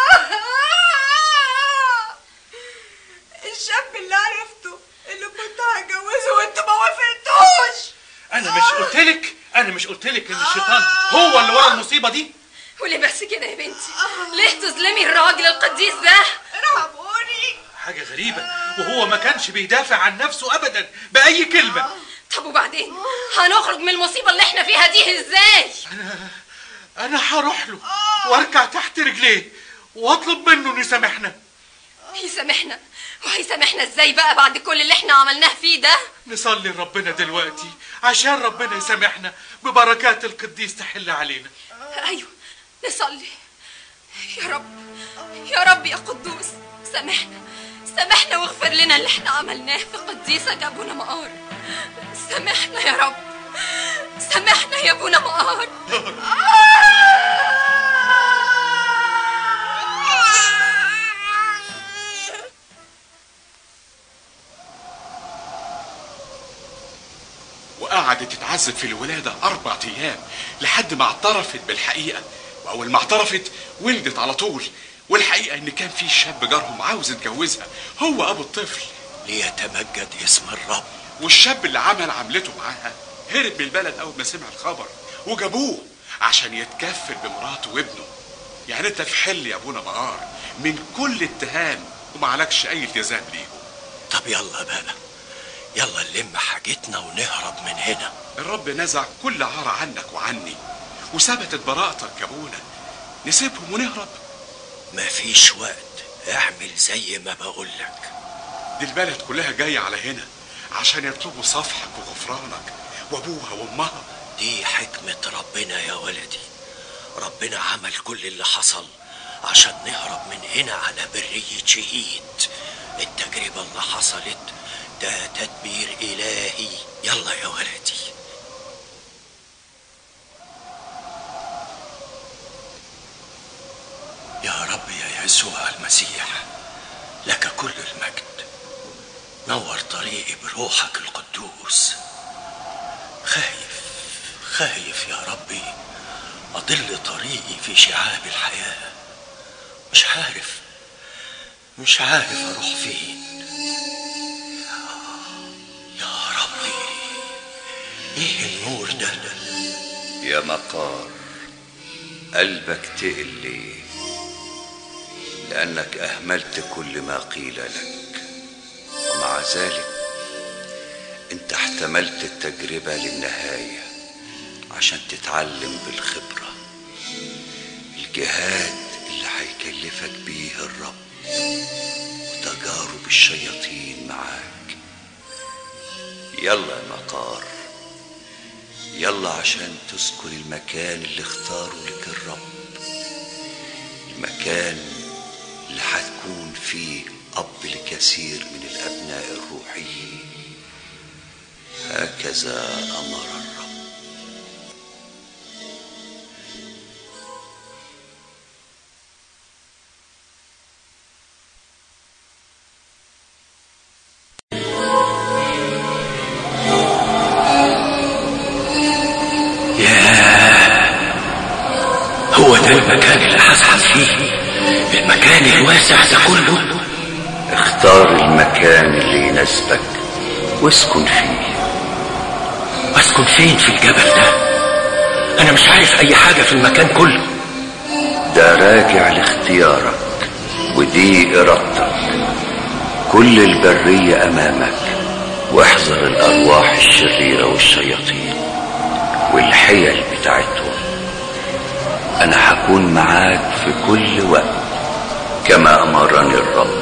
[SPEAKER 12] الشاب اللي عرفته اللي كنت هتجوزه وانت ما وافقتوش
[SPEAKER 10] انا مش قلتلك انا مش قلتلك ان الشيطان هو اللي ورا المصيبه دي
[SPEAKER 7] وليه بس كده يا بنتي ليه تظلمي الراجل القديس ده
[SPEAKER 12] ارحموني
[SPEAKER 11] حاجة غريبة وهو ما كانش بيدافع عن نفسه أبدا بأي كلمة
[SPEAKER 7] طب وبعدين هنخرج من المصيبة اللي احنا فيها دي ازاي
[SPEAKER 11] أنا هروح له وأركع تحت رجليه وأطلب منه إنه يسامحنا
[SPEAKER 7] يسامحنا وهيسامحنا ازاي بقى بعد كل اللي احنا عملناه فيه ده
[SPEAKER 11] نصلي لربنا دلوقتي عشان ربنا يسامحنا ببركات القديس تحل علينا
[SPEAKER 7] ايوه نصلي يا رب يا رب يا قدوس سامحنا سامحنا واغفر لنا اللي احنا عملناه في قديسك ابونا مقار سامحنا يا رب سامحنا يا ابونا مقار
[SPEAKER 11] وقعدت تتعذب في الولادة أربع أيام لحد ما اعترفت بالحقيقة وأول ما اعترفت ولدت على طول والحقيقة إن كان في شاب جارهم عاوز يتجوزها هو أبو الطفل
[SPEAKER 2] ليتمجد اسم الرب
[SPEAKER 11] والشاب اللي عمل عملته معاها هرب من البلد أول ما سمع الخبر وجابوه عشان يتكفل بمراته وابنه يعني أنت في حل يا أبونا مقار من كل اتهام ومعلكش أي التزام ليهم
[SPEAKER 2] طب يلا بقى يلا نلم حاجتنا ونهرب من هنا
[SPEAKER 11] الرب نزع كل عار عنك وعني وثبتت براءتك يا ابونا نسيبهم ونهرب
[SPEAKER 2] مفيش وقت اعمل زي ما بقولك
[SPEAKER 11] دي البلد كلها جاية على هنا عشان يطلبوا صفحك وغفرانك وابوها وامها
[SPEAKER 2] دي حكمة ربنا يا ولدي ربنا عمل كل اللي حصل عشان نهرب من هنا على برية شهيد التجربة اللي حصلت ده تدبير إلهي يلا يا ولدي يا رب يا يسوع المسيح لك كل المجد نور طريقي بروحك القدوس خايف خايف يا ربي أضل طريقي في شعاب الحياة مش عارف مش عارف أروح فين يا ربي إيه النور ده
[SPEAKER 8] يا مقار قلبك تقل ليه لأنك أهملت كل ما قيل لك ومع ذلك أنت احتملت التجربة للنهاية عشان تتعلم بالخبرة الجهاد اللي هيكلفك بيه الرب وتجارب الشياطين معاك يلا يا مقار يلا عشان تسكن المكان اللي اختاره لك الرب المكان اللي هتكون فيه أب لكثير من الأبناء الروحيين هكذا أمر الرب
[SPEAKER 2] هو ده المكان اللي هسحب فيه المكان الواسع ده كله
[SPEAKER 8] اختار المكان اللي يناسبك واسكن فيه
[SPEAKER 2] اسكن فين في الجبل ده انا مش عارف اي حاجة في المكان كله
[SPEAKER 8] ده راجع لاختيارك ودي إرادتك كل البرية أمامك واحذر الأرواح الشريرة والشياطين والحيل بتاعتهم أنا هكون معاك في كل وقت كما أمرني الرب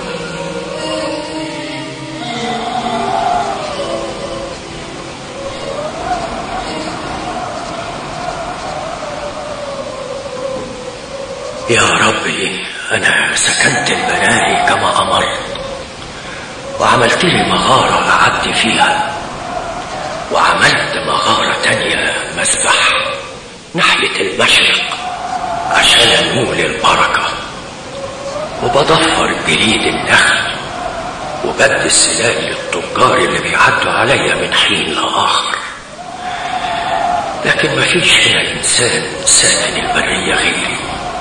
[SPEAKER 2] يا ربي انا سكنت البلاهي كما امرت وعملت لي مغارة قعدت فيها وعملت مغارة تانية مسبح ناحية المشرق عشان انول البركة وبضفر جريد النخل وبدي السلاح للتجار اللي بيعدوا عليا من حين لآخر لكن مفيش هنا إنسان ساكن البرية غيري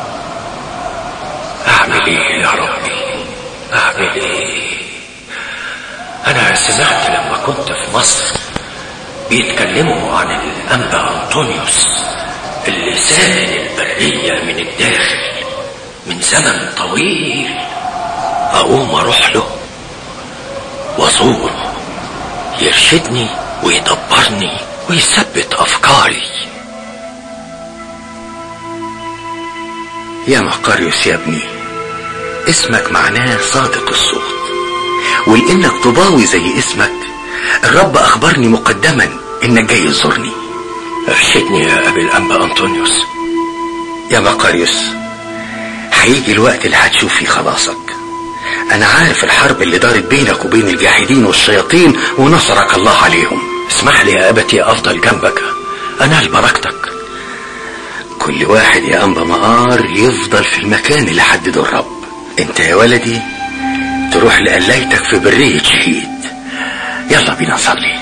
[SPEAKER 2] أعمل إيه يا ربي أعمل إيه أنا سمعت لما كنت في مصر بيتكلموا عن الأنبا أنطونيوس اللي ساكن البرية من الداخل من زمن طويل أقوم أروح له ينصوره يرشدني ويدبرني ويثبت أفكاري
[SPEAKER 13] يا مقاريوس يا ابني اسمك معناه صادق الصوت ولانك طباوي زي اسمك الرب اخبرني مقدما انك جاي تزورني
[SPEAKER 2] ارشدني يا ابي الانبا انطونيوس
[SPEAKER 13] يا مقاريوس هيجي الوقت اللي هتشوف فيه خلاصك انا عارف الحرب اللي دارت بينك وبين الجاحدين والشياطين ونصرك الله عليهم
[SPEAKER 2] اسمح لي يا ابتي افضل جنبك انال بركتك
[SPEAKER 13] كل واحد يا انبا مقار يفضل في المكان اللي حدده الرب انت يا ولدي تروح لقلايتك في برية شهيد يلا بينا نصلي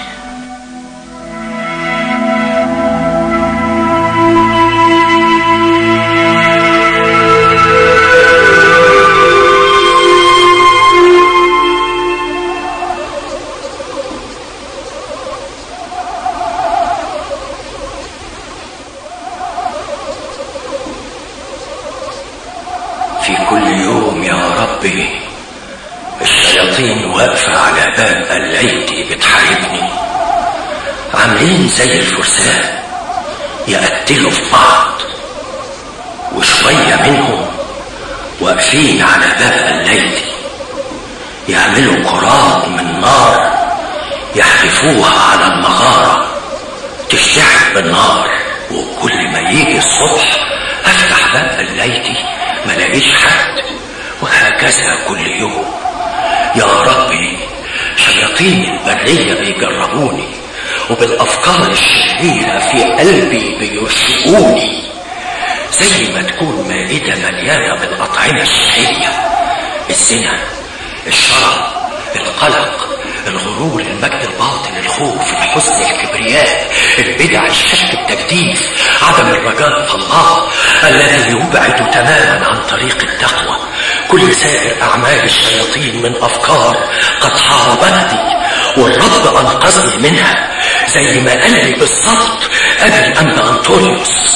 [SPEAKER 2] في كل يوم يا ربي الشياطين واقفة على باب قلعتي بتحاربني عاملين زي الفرسان يقتلوا في بعض وشوية منهم واقفين على باب قلعتي يعملوا كرات من نار يحدفوها على المغارة تشتعل بالنار وكل ما يجي الصبح افتح باب قلايتي ما لاقيش حد وهكذا كل يوم يا ربي شياطين البرية بيجربوني وبالأفكار الشريرة في قلبي بيرشقوني زي ما تكون مائدة مليانة بالأطعمة الشهية الزنا الشرع القلق الغرور المجد الباطن الخوف الحزن الكبرياء البدع الشك التجديف عدم الرجاء في الله الذي يبعد تماما عن طريق التقوى كل سائر أعمال الشياطين من أفكار قد حاربتني والرب أنقذني منها زي ما قال لي بالظبط أبي الأنبا أنطونيوس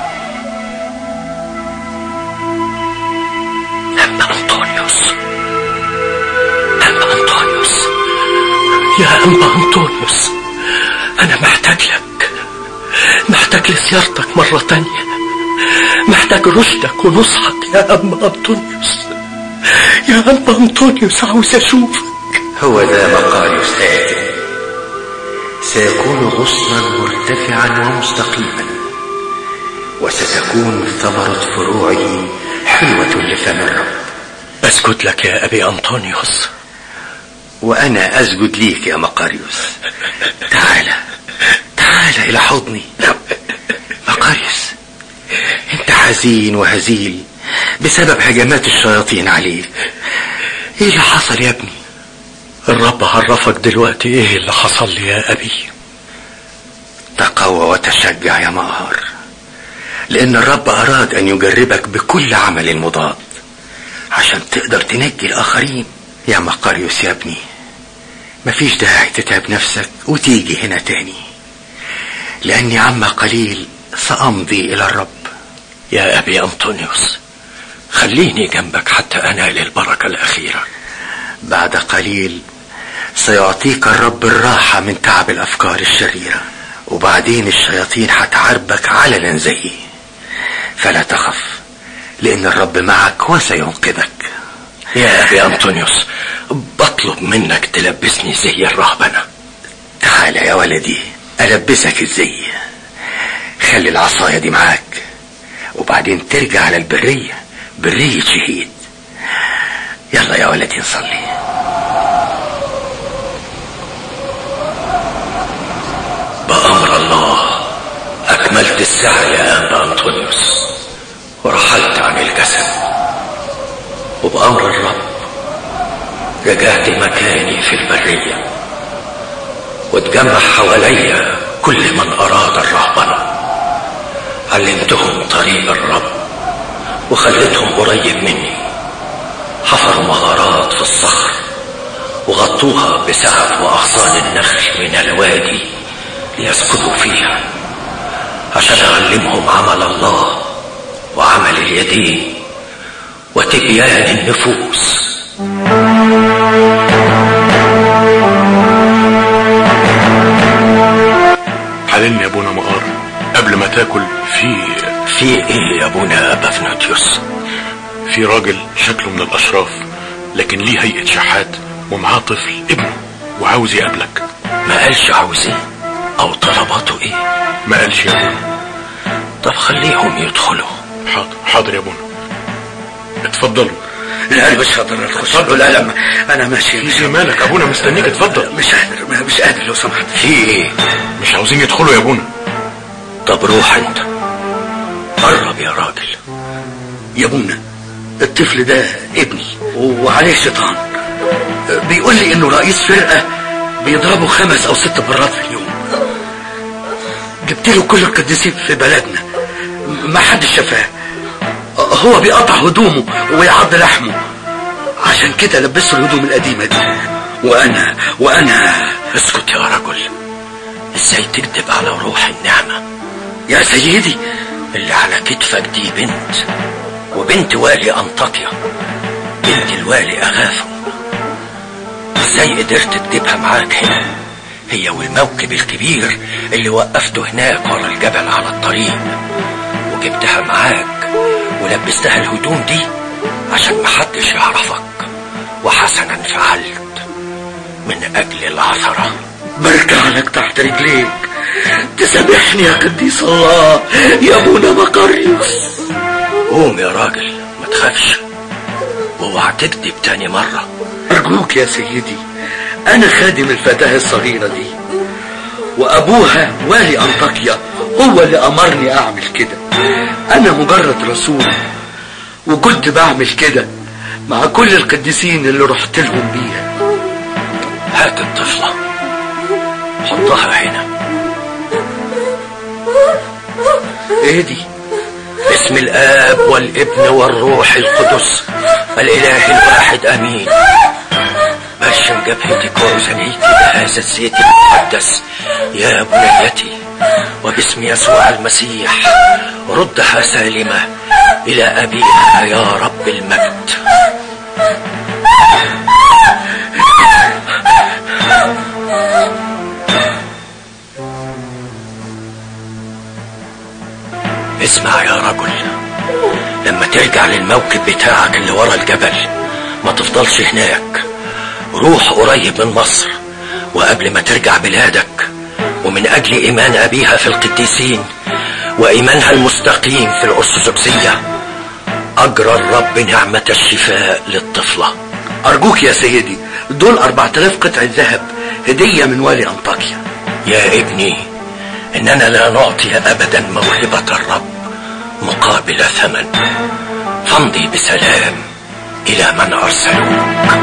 [SPEAKER 2] أنبا أنطونيوس أنبا أنطونيوس يا أنبا أنطونيوس أنا محتاج لك محتاج لزيارتك مرة تانية محتاج رشدك ونصحك يا أنبا أنطونيوس يا أنبا أنطونيوس عاوز أشوفك
[SPEAKER 13] هو ذا مقاريوس آتٍ سيكون غصنا مرتفعا ومستقيما وستكون ثمرة فروعه حلوة لفم الرب
[SPEAKER 2] أسجد لك يا أبي أنطونيوس
[SPEAKER 13] وأنا أسجد ليك يا مقاريوس تعال تعال إلى حضني مقاريوس أنت حزين وهزيل بسبب هجمات الشياطين عليك إيه اللي حصل يا ابني
[SPEAKER 2] الرب عرفك دلوقتي ايه اللي حصل لي يا ابي
[SPEAKER 13] تقوى وتشجع يا مقهر لان الرب اراد ان يجربك بكل عمل مضاد عشان تقدر تنجي الاخرين يا مقاريوس يا ابني مفيش داعي تتعب نفسك وتيجي هنا تاني لاني عما قليل سامضي الى الرب
[SPEAKER 2] يا ابي انطونيوس خليني جنبك حتى انال البركه الاخيره
[SPEAKER 13] بعد قليل سيعطيك الرب الراحة من تعب الأفكار الشريرة وبعدين الشياطين هتعربك علنا زيي فلا تخف لأن الرب معك وسينقذك
[SPEAKER 2] يا أبي أنطونيوس بطلب منك تلبسني زي الرهبنة
[SPEAKER 13] تعال يا ولدي ألبسك الزي خلي العصاية دي معاك وبعدين ترجع على البرية برية شهيد يلا يا ولدي نصلي
[SPEAKER 2] بأمر الله أكملت السعي يا أنبا أنطونيوس ورحلت عن الجسد وبأمر الرب رجعت مكاني في البرية واتجمع حواليا كل من أراد الرهبنة علمتهم طريق الرب وخليتهم قريب مني حفروا مغارات في الصخر وغطوها بسقف وأغصان النخل من الوادي ليسكنوا فيها عشان أعلمهم عمل الله وعمل اليدين وتبيان النفوس
[SPEAKER 4] حللني يا ابونا مقار قبل ما تاكل في
[SPEAKER 2] في ايه يا ابونا بافنوتيوس
[SPEAKER 4] في راجل شكله من الاشراف لكن ليه هيئه شحات ومعاه طفل ابنه وعاوز يقابلك
[SPEAKER 2] ما قالش عاوز ايه او طلباته ايه
[SPEAKER 4] ما قالش يا ابونا
[SPEAKER 2] طب خليهم يدخلوا
[SPEAKER 4] حاضر حاضر يا ابونا اتفضلوا
[SPEAKER 5] لا مش هقدر اخش
[SPEAKER 4] اتفضل.
[SPEAKER 5] لا لا انا ماشي
[SPEAKER 4] في مالك ابونا مستنيك اتفضل
[SPEAKER 5] مش قادر مش قادر لو سمحت
[SPEAKER 2] في ايه
[SPEAKER 4] مش عاوزين يدخلوا يا ابونا
[SPEAKER 2] طب روح انت قرب يا راجل
[SPEAKER 5] يا ابونا الطفل ده ابني وعليه شيطان بيقول لي انه رئيس فرقه بيضربه خمس او ست مرات في اليوم جبت له كل القديسين في بلدنا ما حدش شافاه هو بيقطع هدومه ويعض لحمه عشان كده لبسه الهدوم القديمه دي وانا وانا
[SPEAKER 2] اسكت يا رجل ازاي تكذب على روح النعمة
[SPEAKER 5] يا سيدي
[SPEAKER 2] اللي على كتفك دي بنت وبنت والي انطاكيا بنت الوالي اغاثو ازاي قدرت تجيبها معاك هنا هي والموكب الكبير اللي وقفته هناك ورا الجبل على الطريق وجبتها معاك ولبستها الهدوم دي عشان محدش يعرفك وحسنا فعلت من اجل العثره
[SPEAKER 5] برجع لك تحت رجليك تسامحني يا قديس الله يا ابونا مقريوس
[SPEAKER 2] قوم يا راجل ما تخافش واوعى تكذب تاني مرة
[SPEAKER 5] أرجوك يا سيدي أنا خادم الفتاة الصغيرة دي وأبوها والي أنطاكيا هو اللي أمرني أعمل كده أنا مجرد رسول وكنت بعمل كده مع كل القديسين اللي رحت لهم بيها
[SPEAKER 2] هات الطفلة حطها هنا
[SPEAKER 5] ايه دي
[SPEAKER 2] باسم الآب والابن والروح القدس الإله الواحد آمين بشم جبهتك وأذنيك بهذا الزيت المقدس يا بنيتي وباسم يسوع المسيح ردها سالمة إلى أبيها يا رب المجد اسمع يا رجل لما ترجع للموكب بتاعك اللي ورا الجبل ما تفضلش هناك روح قريب من مصر وقبل ما ترجع بلادك ومن أجل إيمان أبيها في القديسين وإيمانها المستقيم في الأرثوذكسية أجرى الرب نعمة الشفاء للطفلة
[SPEAKER 5] أرجوك يا سيدي دول 4000 قطعة ذهب هدية من والي أنطاكيا
[SPEAKER 2] يا ابني إننا لا نعطي أبدا موهبة الرب مقابل ثمن فامضي بسلام إلى من أرسلوك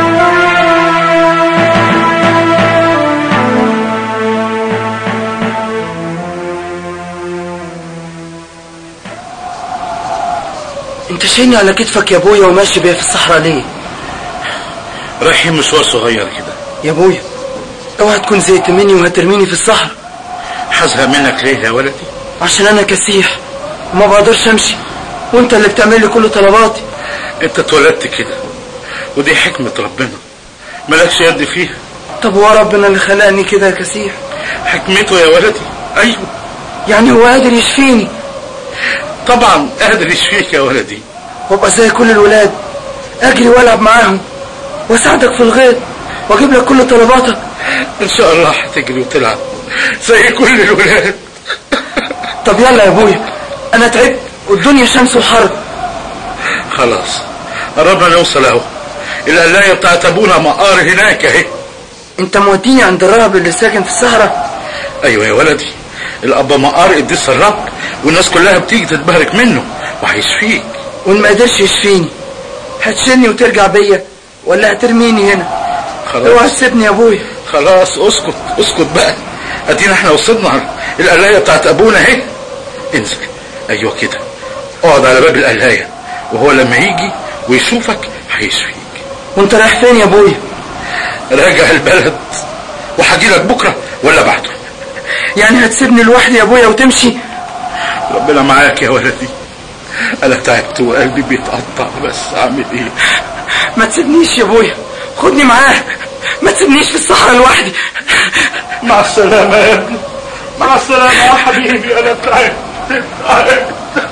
[SPEAKER 5] انت شايلني على كتفك يا ابويا وماشي بيا في الصحراء ليه
[SPEAKER 14] رايحين مشوار صغير كده
[SPEAKER 5] يا ابويا اوعى تكون زهقت مني وهترميني في الصحراء
[SPEAKER 14] هزهق منك ليه يا ولدي
[SPEAKER 5] عشان انا كسيح وما بقدرش امشي وانت اللي بتعمل لي كل طلباتي
[SPEAKER 14] انت اتولدت كده ودي حكمة ربنا مالكش يد فيها
[SPEAKER 5] طب هو ربنا اللي خلقني كده يا كسيح
[SPEAKER 14] حكمته يا ولدي ايوه
[SPEAKER 5] يعني هو قادر يشفيني
[SPEAKER 14] طبعا قادر يشفيك يا ولدي
[SPEAKER 5] وابقى زي كل الولاد اجري والعب معاهم واساعدك في الغيط واجيب لك كل طلباتك
[SPEAKER 14] ان شاء الله هتجري وتلعب زي كل الولاد
[SPEAKER 5] طب يلا يا ابويا انا تعبت والدنيا شمس وحر
[SPEAKER 14] خلاص قربنا نوصل اهو القلاية بتاعت ابونا مقار هناك اهي
[SPEAKER 5] انت موديني عند الراهب اللي ساكن في الصحراء
[SPEAKER 14] ايوه يا ولدي الاب مقار قديس الرب والناس كلها بتيجي تتبارك منه وهيشفيك
[SPEAKER 5] وان ما قدرش يشفيني هتشيلني وترجع بيا ولا هترميني هنا
[SPEAKER 14] خلاص
[SPEAKER 5] اوعى تسيبني يا ابويا
[SPEAKER 14] خلاص اسكت اسكت بقى ادينا احنا وصلنا القلاية بتاعت ابونا اهي انزل ايوه كده اقعد على باب القلاية وهو لما يجي ويشوفك هيشفيك
[SPEAKER 5] وانت رايح فين يا ابويا
[SPEAKER 14] راجع البلد وهجي لك بكره ولا بعده
[SPEAKER 5] يعني هتسيبني لوحدي يا ابويا وتمشي
[SPEAKER 14] ربنا معاك يا ولدي انا تعبت وقلبي بيتقطع بس اعمل ايه
[SPEAKER 5] ما تسيبنيش يا ابويا خدني معاه ما تسيبنيش في الصحراء لوحدي
[SPEAKER 14] مع السلامه يا ابني مع السلامة يا حبيبي أنا تعبت تعبت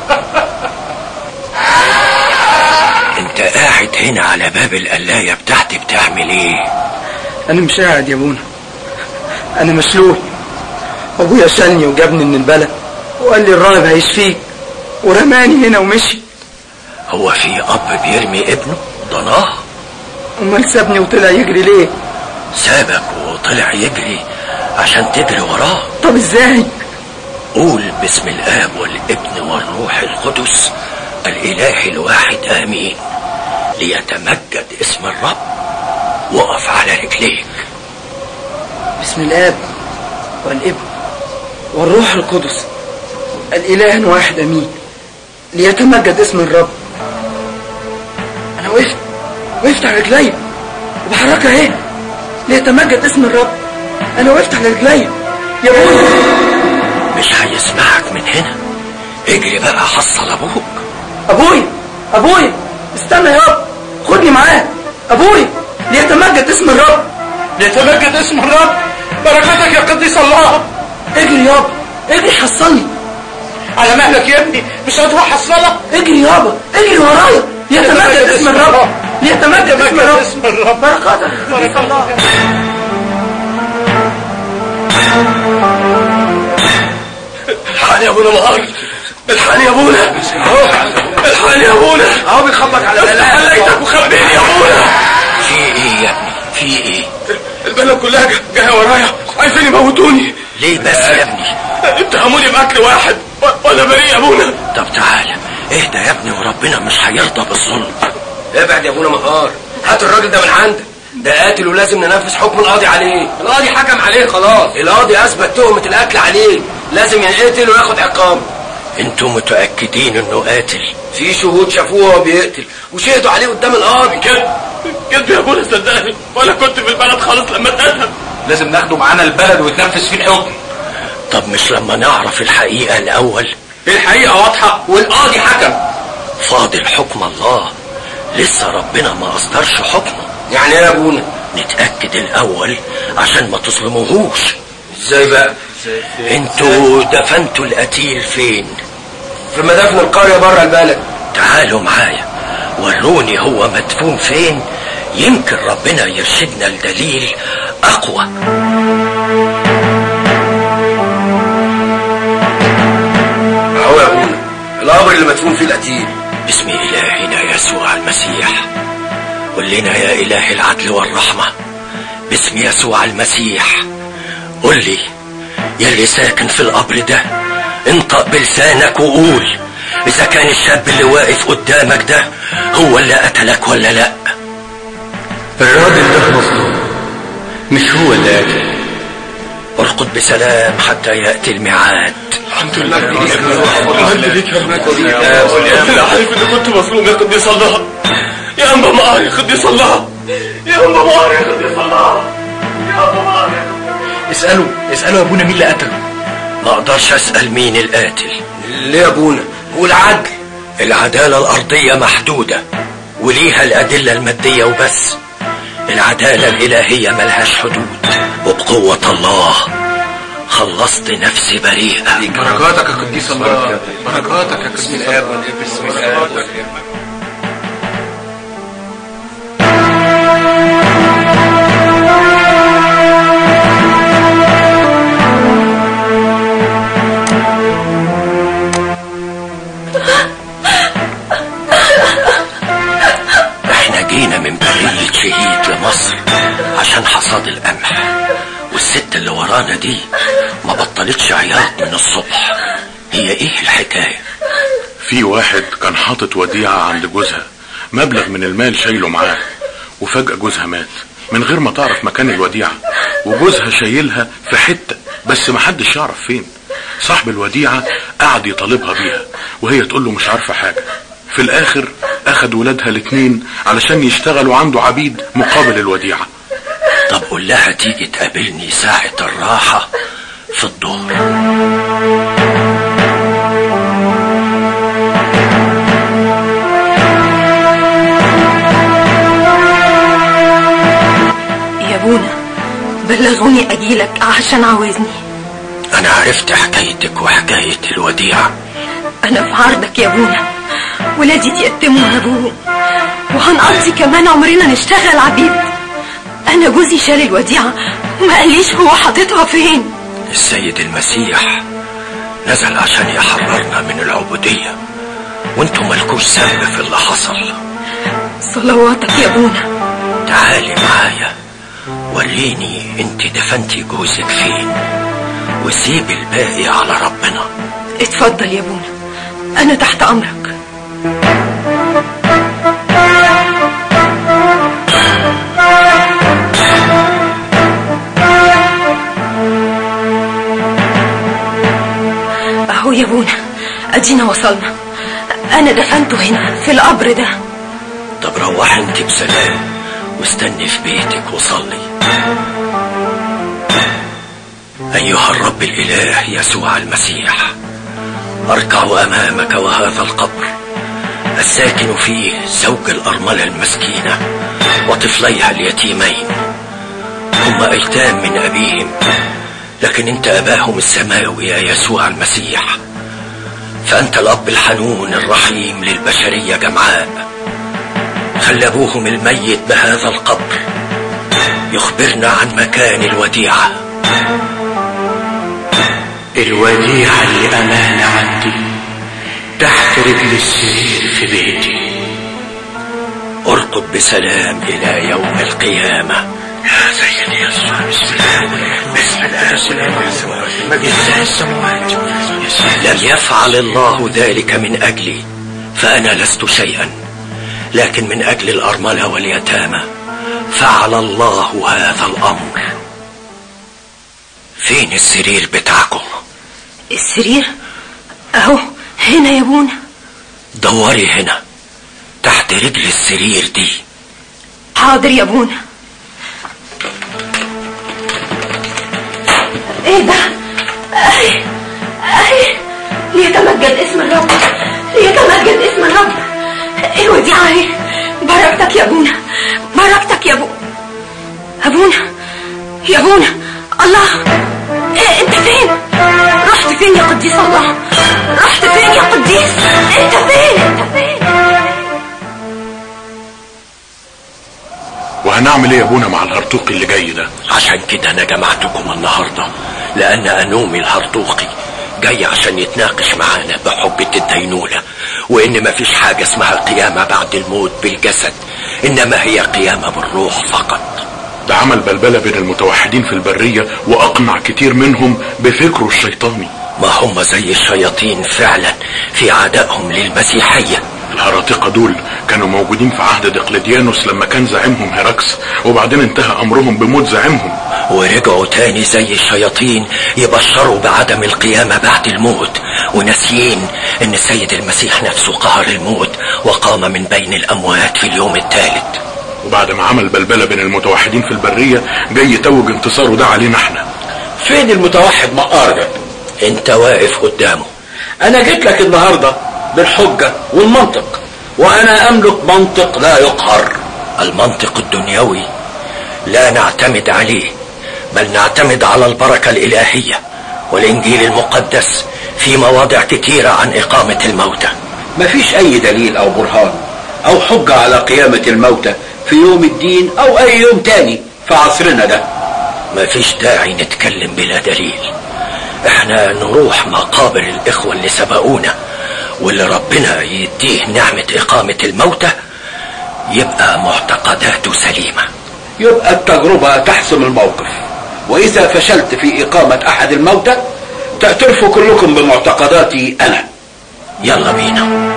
[SPEAKER 2] انت قاعد هنا على باب القلاية بتاعتي بتعمل ايه
[SPEAKER 15] انا مش قاعد يا ابونا انا مشلول ابويا شالني وجابني من البلد وقال لي الراهب هيشفيك ورماني هنا ومشي
[SPEAKER 2] هو في اب بيرمي ابنه ضناه
[SPEAKER 15] امال سابني وطلع يجري ليه
[SPEAKER 2] سابك وطلع يجري عشان تجري وراه
[SPEAKER 15] طب ازاي
[SPEAKER 2] قول باسم الاب والابن والروح القدس الاله الواحد امين ليتمجد اسم الرب وقف على رجليك
[SPEAKER 15] بسم الاب والابن والروح القدس الاله واحد امين ليتمجد اسم الرب انا وقفت وقفت على رجلي وبحركها اهي ليتمجد اسم الرب انا وقفت على رجلي يا ابويا
[SPEAKER 2] مش هيسمعك من هنا اجري بقى حصل ابوك
[SPEAKER 15] ابويا ابويا استنى يا رب خدني معاه ابويا ليتمجد اسم الرب
[SPEAKER 14] ليتمجد اسم الرب بركاتك يا قديس الله
[SPEAKER 15] اجري يابا اجري حصلني
[SPEAKER 14] على مهلك يا ابني مش هتروح حصلك
[SPEAKER 15] اجري يابا اجري ورايا ليتمجد اسم الرب ليتمجد اسم الرب
[SPEAKER 14] اسم الرب
[SPEAKER 15] بركاتك
[SPEAKER 14] بارك الله
[SPEAKER 2] الحقني يا ابونا مهار الحقني يا ابونا الحقني يا ابونا
[SPEAKER 9] اهو بيخبط على
[SPEAKER 2] خليتك وخبيني يا ابونا في ايه يا ابني في ايه
[SPEAKER 14] البلد كلها جايه ورايا عايزين يموتوني
[SPEAKER 2] ليه بس يا ابني
[SPEAKER 14] اتهموني بقتل واحد وانا بريء يا ابونا
[SPEAKER 2] طب تعالى اهدى يا ابني وربنا مش هيرضى بالظلم
[SPEAKER 9] ابعد يا ابونا مهار هات الراجل ده من عندك ده قاتل ولازم ننفذ حكم القاضي عليه القاضي حكم عليه خلاص القاضي اثبت تهمة القتل عليه لازم ينقتل وياخد عقاب
[SPEAKER 2] انتوا متأكدين انه قاتل
[SPEAKER 9] في شهود شافوه وهو بيقتل وشهدوا عليه قدام القاضي
[SPEAKER 14] كده كده يا ابونا صدقني وانا كنت في البلد خالص لما اتقتل
[SPEAKER 10] لازم ناخده معانا البلد ويتنفذ فيه الحكم
[SPEAKER 2] طب مش لما نعرف الحقيقة الأول
[SPEAKER 10] الحقيقة واضحة والقاضي حكم
[SPEAKER 2] فاضل حكم الله لسه ربنا ما أصدرش حكمه
[SPEAKER 9] يعني ايه يا ابونا
[SPEAKER 2] نتأكد الأول عشان ما تظلموهوش
[SPEAKER 9] ازاي بقى
[SPEAKER 2] انتوا دفنتوا القتيل فين
[SPEAKER 9] في مدافن القرية بره البلد
[SPEAKER 2] تعالوا معايا وروني هو مدفون فين يمكن ربنا يرشدنا لدليل أقوى
[SPEAKER 9] اهو يا ابونا القبر اللي مدفون فيه القتيل
[SPEAKER 2] باسم إلهنا يسوع المسيح قل لنا يا إله العدل والرحمة باسم يسوع المسيح قل لي يا اللي ساكن في القبر ده انطق بلسانك وقول إذا كان الشاب اللي واقف قدامك ده هو اللي قتلك ولا لأ
[SPEAKER 13] الراجل ده مظلوم مش هو اللي قتل
[SPEAKER 2] ارقد بسلام حتى يأتي الميعاد
[SPEAKER 14] الحمد لله الحمد لله انا عارف اني كنت مظلوم يا قديس الله يا انبا مقار يا قديس الله يا انبا مقار يا قديس الله يا انبا مقار
[SPEAKER 5] اسألوا اسألوا يا ابونا مين اللي قتله
[SPEAKER 2] ما اقدرش اسأل مين القاتل
[SPEAKER 9] ليه يا ابونا والعدل
[SPEAKER 2] العدالة الأرضية محدودة وليها الأدلة المادية وبس العدالة الإلهية ملهاش حدود وبقوة الله خلصت نفسي بريئة
[SPEAKER 10] بركاتك يا قديس الله بركاتك يا قديس الاب والابن والروح
[SPEAKER 2] احنا جينا من برية شهيد لمصر عشان حصاد القمح والست اللي ورانا دي ما بطلتش عياط من الصبح هي ايه الحكاية
[SPEAKER 4] في واحد كان حاطط وديعة عند جوزها مبلغ من المال شايله معاه وفجأة جوزها مات من غير ما تعرف مكان الوديعة وجوزها شايلها في حتة بس محدش يعرف فين صاحب الوديعة قعد يطالبها بيها وهي تقول له مش عارفة حاجة في الآخر أخد ولادها الاتنين علشان يشتغلوا عنده عبيد مقابل الوديعة
[SPEAKER 2] طب قول لها تيجي تقابلني ساعة الراحة في الظهر
[SPEAKER 7] يا بونا بلغوني اجيلك عشان عاوزني
[SPEAKER 2] أنا عرفت حكايتك وحكاية الوديعة
[SPEAKER 16] أنا في عرضك يا أبونا ولادي يتقدموا من أبوهم وهنقضي كمان عمرنا نشتغل عبيد أنا جوزي شال الوديعة وما قاليش هو حاططها فين
[SPEAKER 2] السيد المسيح نزل عشان يحررنا من العبودية وانتم مالكوش ذنب في اللي حصل
[SPEAKER 16] صلواتك يا أبونا
[SPEAKER 2] تعالي معايا وريني انت دفنتي جوزك فين وسيب الباقي على ربنا
[SPEAKER 16] اتفضل يا أبونا أنا تحت أمرك أهو يا أبونا أدينا وصلنا أنا دفنته هنا في القبر ده
[SPEAKER 2] طب روح انت بسلام واستني في بيتك وصلي أيها الرب الإله يسوع المسيح أركع أمامك وهذا القبر الساكن فيه زوج الأرملة المسكينة وطفليها اليتيمين هم أيتام من أبيهم لكن أنت أباهم السماوي يا يسوع المسيح فأنت الأب الحنون الرحيم للبشرية جمعاء خل أبوهم الميت بهذا القبر يخبرنا عن مكان الوديعة
[SPEAKER 13] الوديعة اللي أمانة عندي تحت رجل السرير في بيتي
[SPEAKER 2] ارقد بسلام إلى يوم القيامة
[SPEAKER 13] يا سيدي يسوع بسم الله بسم الله السلام مجد السماوات
[SPEAKER 2] لم يفعل الله ذلك من أجلي فأنا لست شيئا لكن من أجل الأرملة واليتامى فعل الله هذا الأمر فين السرير بتاعكم
[SPEAKER 16] السرير أهو هنا يا أبونا
[SPEAKER 2] دوري هنا تحت رجل السرير دي
[SPEAKER 16] حاضر يا أبونا ايه ده اي اي ليتمجد اسم الرب ليتمجد اسم الرب الوديعة اهي بركتك يا ابونا بركتك يا ابو ابونا يا ابونا الله إيه انت فين رحت فين يا قديس الله رحت فين يا قديس انت فين انت فين
[SPEAKER 4] وهنعمل ايه يا ابونا مع الهرطوق اللي جاي ده
[SPEAKER 2] عشان كده انا جمعتكم النهارده لان انومي الهرطوقي جاي عشان يتناقش معانا بحجة الدينونة وان مفيش حاجة اسمها قيامة بعد الموت بالجسد انما هي قيامة بالروح فقط
[SPEAKER 4] ده عمل بلبلة بين المتوحدين في البرية واقنع كتير منهم بفكره الشيطاني
[SPEAKER 2] ما هم زي الشياطين فعلا في عدائهم للمسيحية
[SPEAKER 4] الهراطقة دول كانوا موجودين في عهد دقلديانوس لما كان زعيمهم هيراكس وبعدين انتهى امرهم بموت زعيمهم
[SPEAKER 2] ورجعوا تاني زي الشياطين يبشروا بعدم القيامة بعد الموت وناسيين ان السيد المسيح نفسه قهر الموت وقام من بين الاموات في اليوم الثالث
[SPEAKER 4] وبعد ما عمل بلبلة بين المتوحدين في البرية جاي يتوج انتصاره ده علينا احنا
[SPEAKER 5] فين المتوحد مقار ده
[SPEAKER 2] انت واقف قدامه
[SPEAKER 5] انا جيت لك النهارده بالحجه والمنطق وانا املك منطق لا يقهر
[SPEAKER 2] المنطق الدنيوي لا نعتمد عليه بل نعتمد على البركة الإلهية والإنجيل المقدس في مواضع كتيرة عن إقامة الموتى
[SPEAKER 5] مفيش اي دليل او برهان او حجه على قيامه الموتى في يوم الدين او اي يوم تاني في عصرنا ده
[SPEAKER 2] مفيش داعي نتكلم بلا دليل احنا نروح مقابر الإخوة اللي سبقونا واللي ربنا يديه نعمة إقامة الموتى يبقى معتقداته سليمة
[SPEAKER 5] يبقى التجربه تحسم الموقف واذا فشلت في اقامه احد الموتى تعترفوا كلكم بمعتقداتي انا
[SPEAKER 2] يلا بينا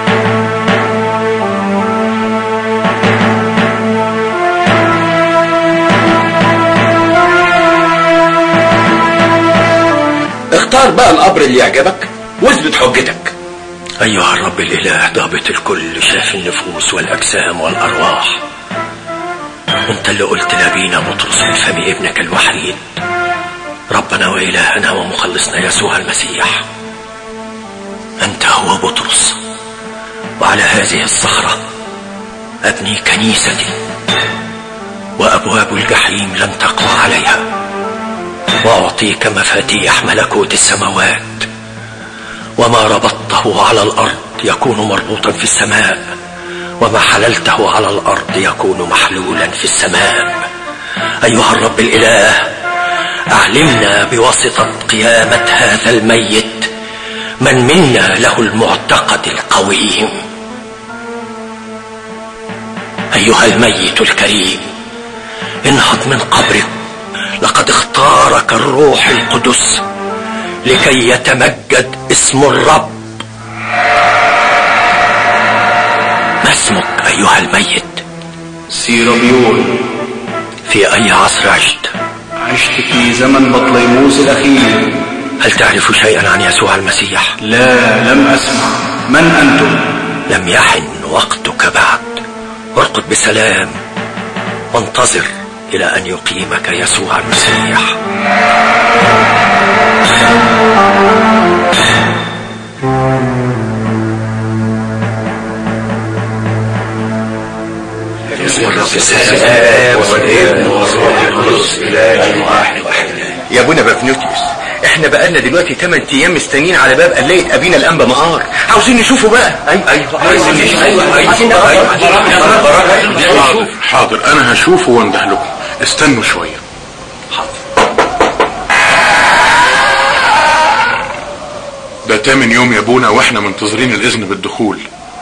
[SPEAKER 5] اختار بقى القبر اللي يعجبك واثبت حجتك
[SPEAKER 2] أيها الرب الإله ضابط الكل شاف النفوس والأجسام والأرواح أنت اللي قلت لابينا بطرس من فم ابنك الوحيد ربنا وإلهنا ومخلصنا يسوع المسيح أنت هو بطرس وعلى هذه الصخرة أبني كنيستي وأبواب الجحيم لن تقوى عليها أعطيك مفاتيح ملكوت السماوات وما ربطته على الأرض يكون مربوطا في السماء وما حللته على الأرض يكون محلولا في السماء أيها الرب الإله أعلمنا بواسطة قيامة هذا الميت من منا له المعتقد القويم أيها الميت الكريم انهض من قبرك لقد اختارك الروح القدس لكي يتمجد اسم الرب ما اسمك أيها الميت
[SPEAKER 17] سيرابيون
[SPEAKER 2] في أي عصر عشت
[SPEAKER 17] عشت في زمن بطليموس الأخير
[SPEAKER 2] هل تعرف شيئا عن يسوع المسيح
[SPEAKER 17] لا لم أسمع من أنتم
[SPEAKER 2] لم يحن وقتك بعد ارقد بسلام وانتظر إلى أن يقيمك يسوع المسيح
[SPEAKER 13] السلام والابن والروح القدس إله واحد يا ابونا بافنوتيوس احنا بقالنا دلوقتي 8 ايام مستنيين على باب قلايه ابينا الانبا مقار عاوزين نشوفه بقى ايوه ايوه عايزين نشوفه ايوه عايزين
[SPEAKER 4] حاضر حاضر انا هشوفه وانده لكم استنوا شويه ده تامن يوم يا ابونا واحنا منتظرين الاذن بالدخول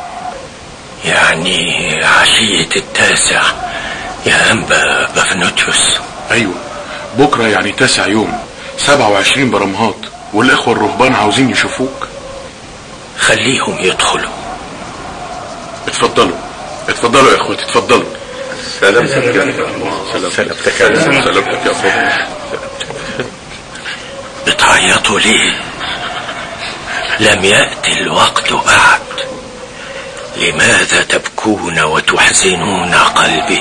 [SPEAKER 2] يعني عشية التاسع يا أنبا بافنوتيوس
[SPEAKER 4] ايوه بكره يعني تاسع يوم 27 برمهات والاخوه الرهبان عاوزين يشوفوك
[SPEAKER 2] خليهم يدخلوا
[SPEAKER 4] اتفضلوا اتفضلوا يا اخواتي اتفضلوا
[SPEAKER 13] سلامتك يا
[SPEAKER 4] سلامتك يا سلامتك يا فضل
[SPEAKER 2] بتعيطوا ليه لم يأتي الوقت بعد لماذا تبكون وتحزنون قلبي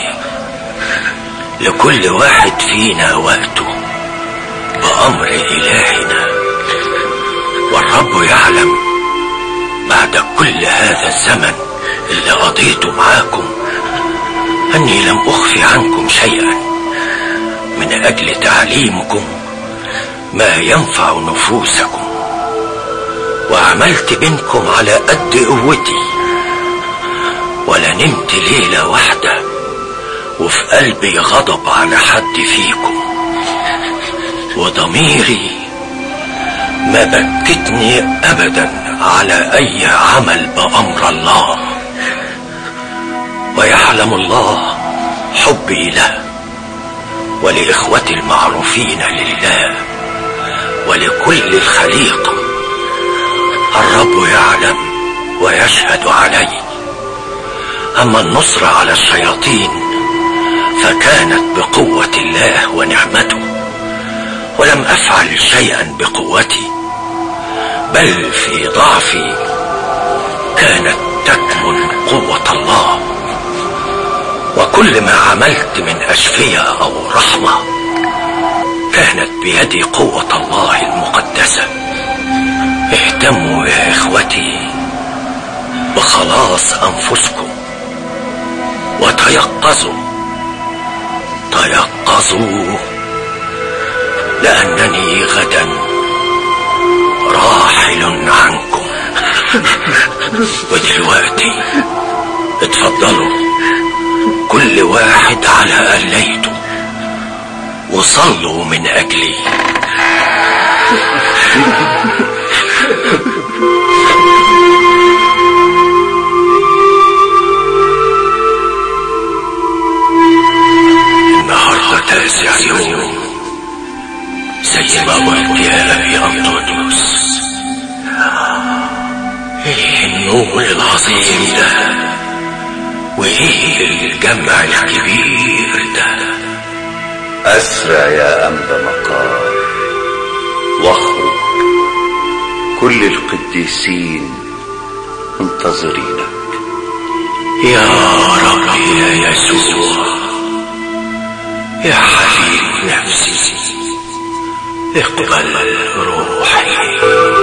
[SPEAKER 2] لكل واحد فينا وقته بأمر إلهنا والرب يعلم بعد كل هذا الزمن اللي قضيته معاكم أني لم أخفي عنكم شيئا من أجل تعليمكم ما ينفع نفوسكم وعملت بينكم على قد قوتي ولا نمت ليلة واحدة وفي قلبي غضب على حد فيكم وضميري ما بكتني أبدا على أي عمل بأمر الله ويعلم الله حبي له ولإخوتي المعروفين لله ولكل الخليقة الرب يعلم ويشهد علي أما النصرة على الشياطين فكانت بقوة الله ونعمته ولم أفعل شيئا بقوتي بل في ضعفي كانت تكمن قوة الله وكل ما عملت من أشفية أو رحمة كانت بيد قوة الله المقدسة اهتموا يا إخوتي بخلاص أنفسكم وتيقظوا تيقظوا لأنني غدا راحل عنكم ودلوقتي اتفضلوا كل واحد على قليته وصلوا من أجلي النهاردة تاسع يوم زي ما قلت يا أبي أنطونيوس ايه النور العظيم ده وايه الجمع الكبير ده
[SPEAKER 8] أسرع يا أنبا مقار واخرج كل القديسين منتظرينك
[SPEAKER 2] يا رب يا يسوع يا حبيب نفسي اقبل روحي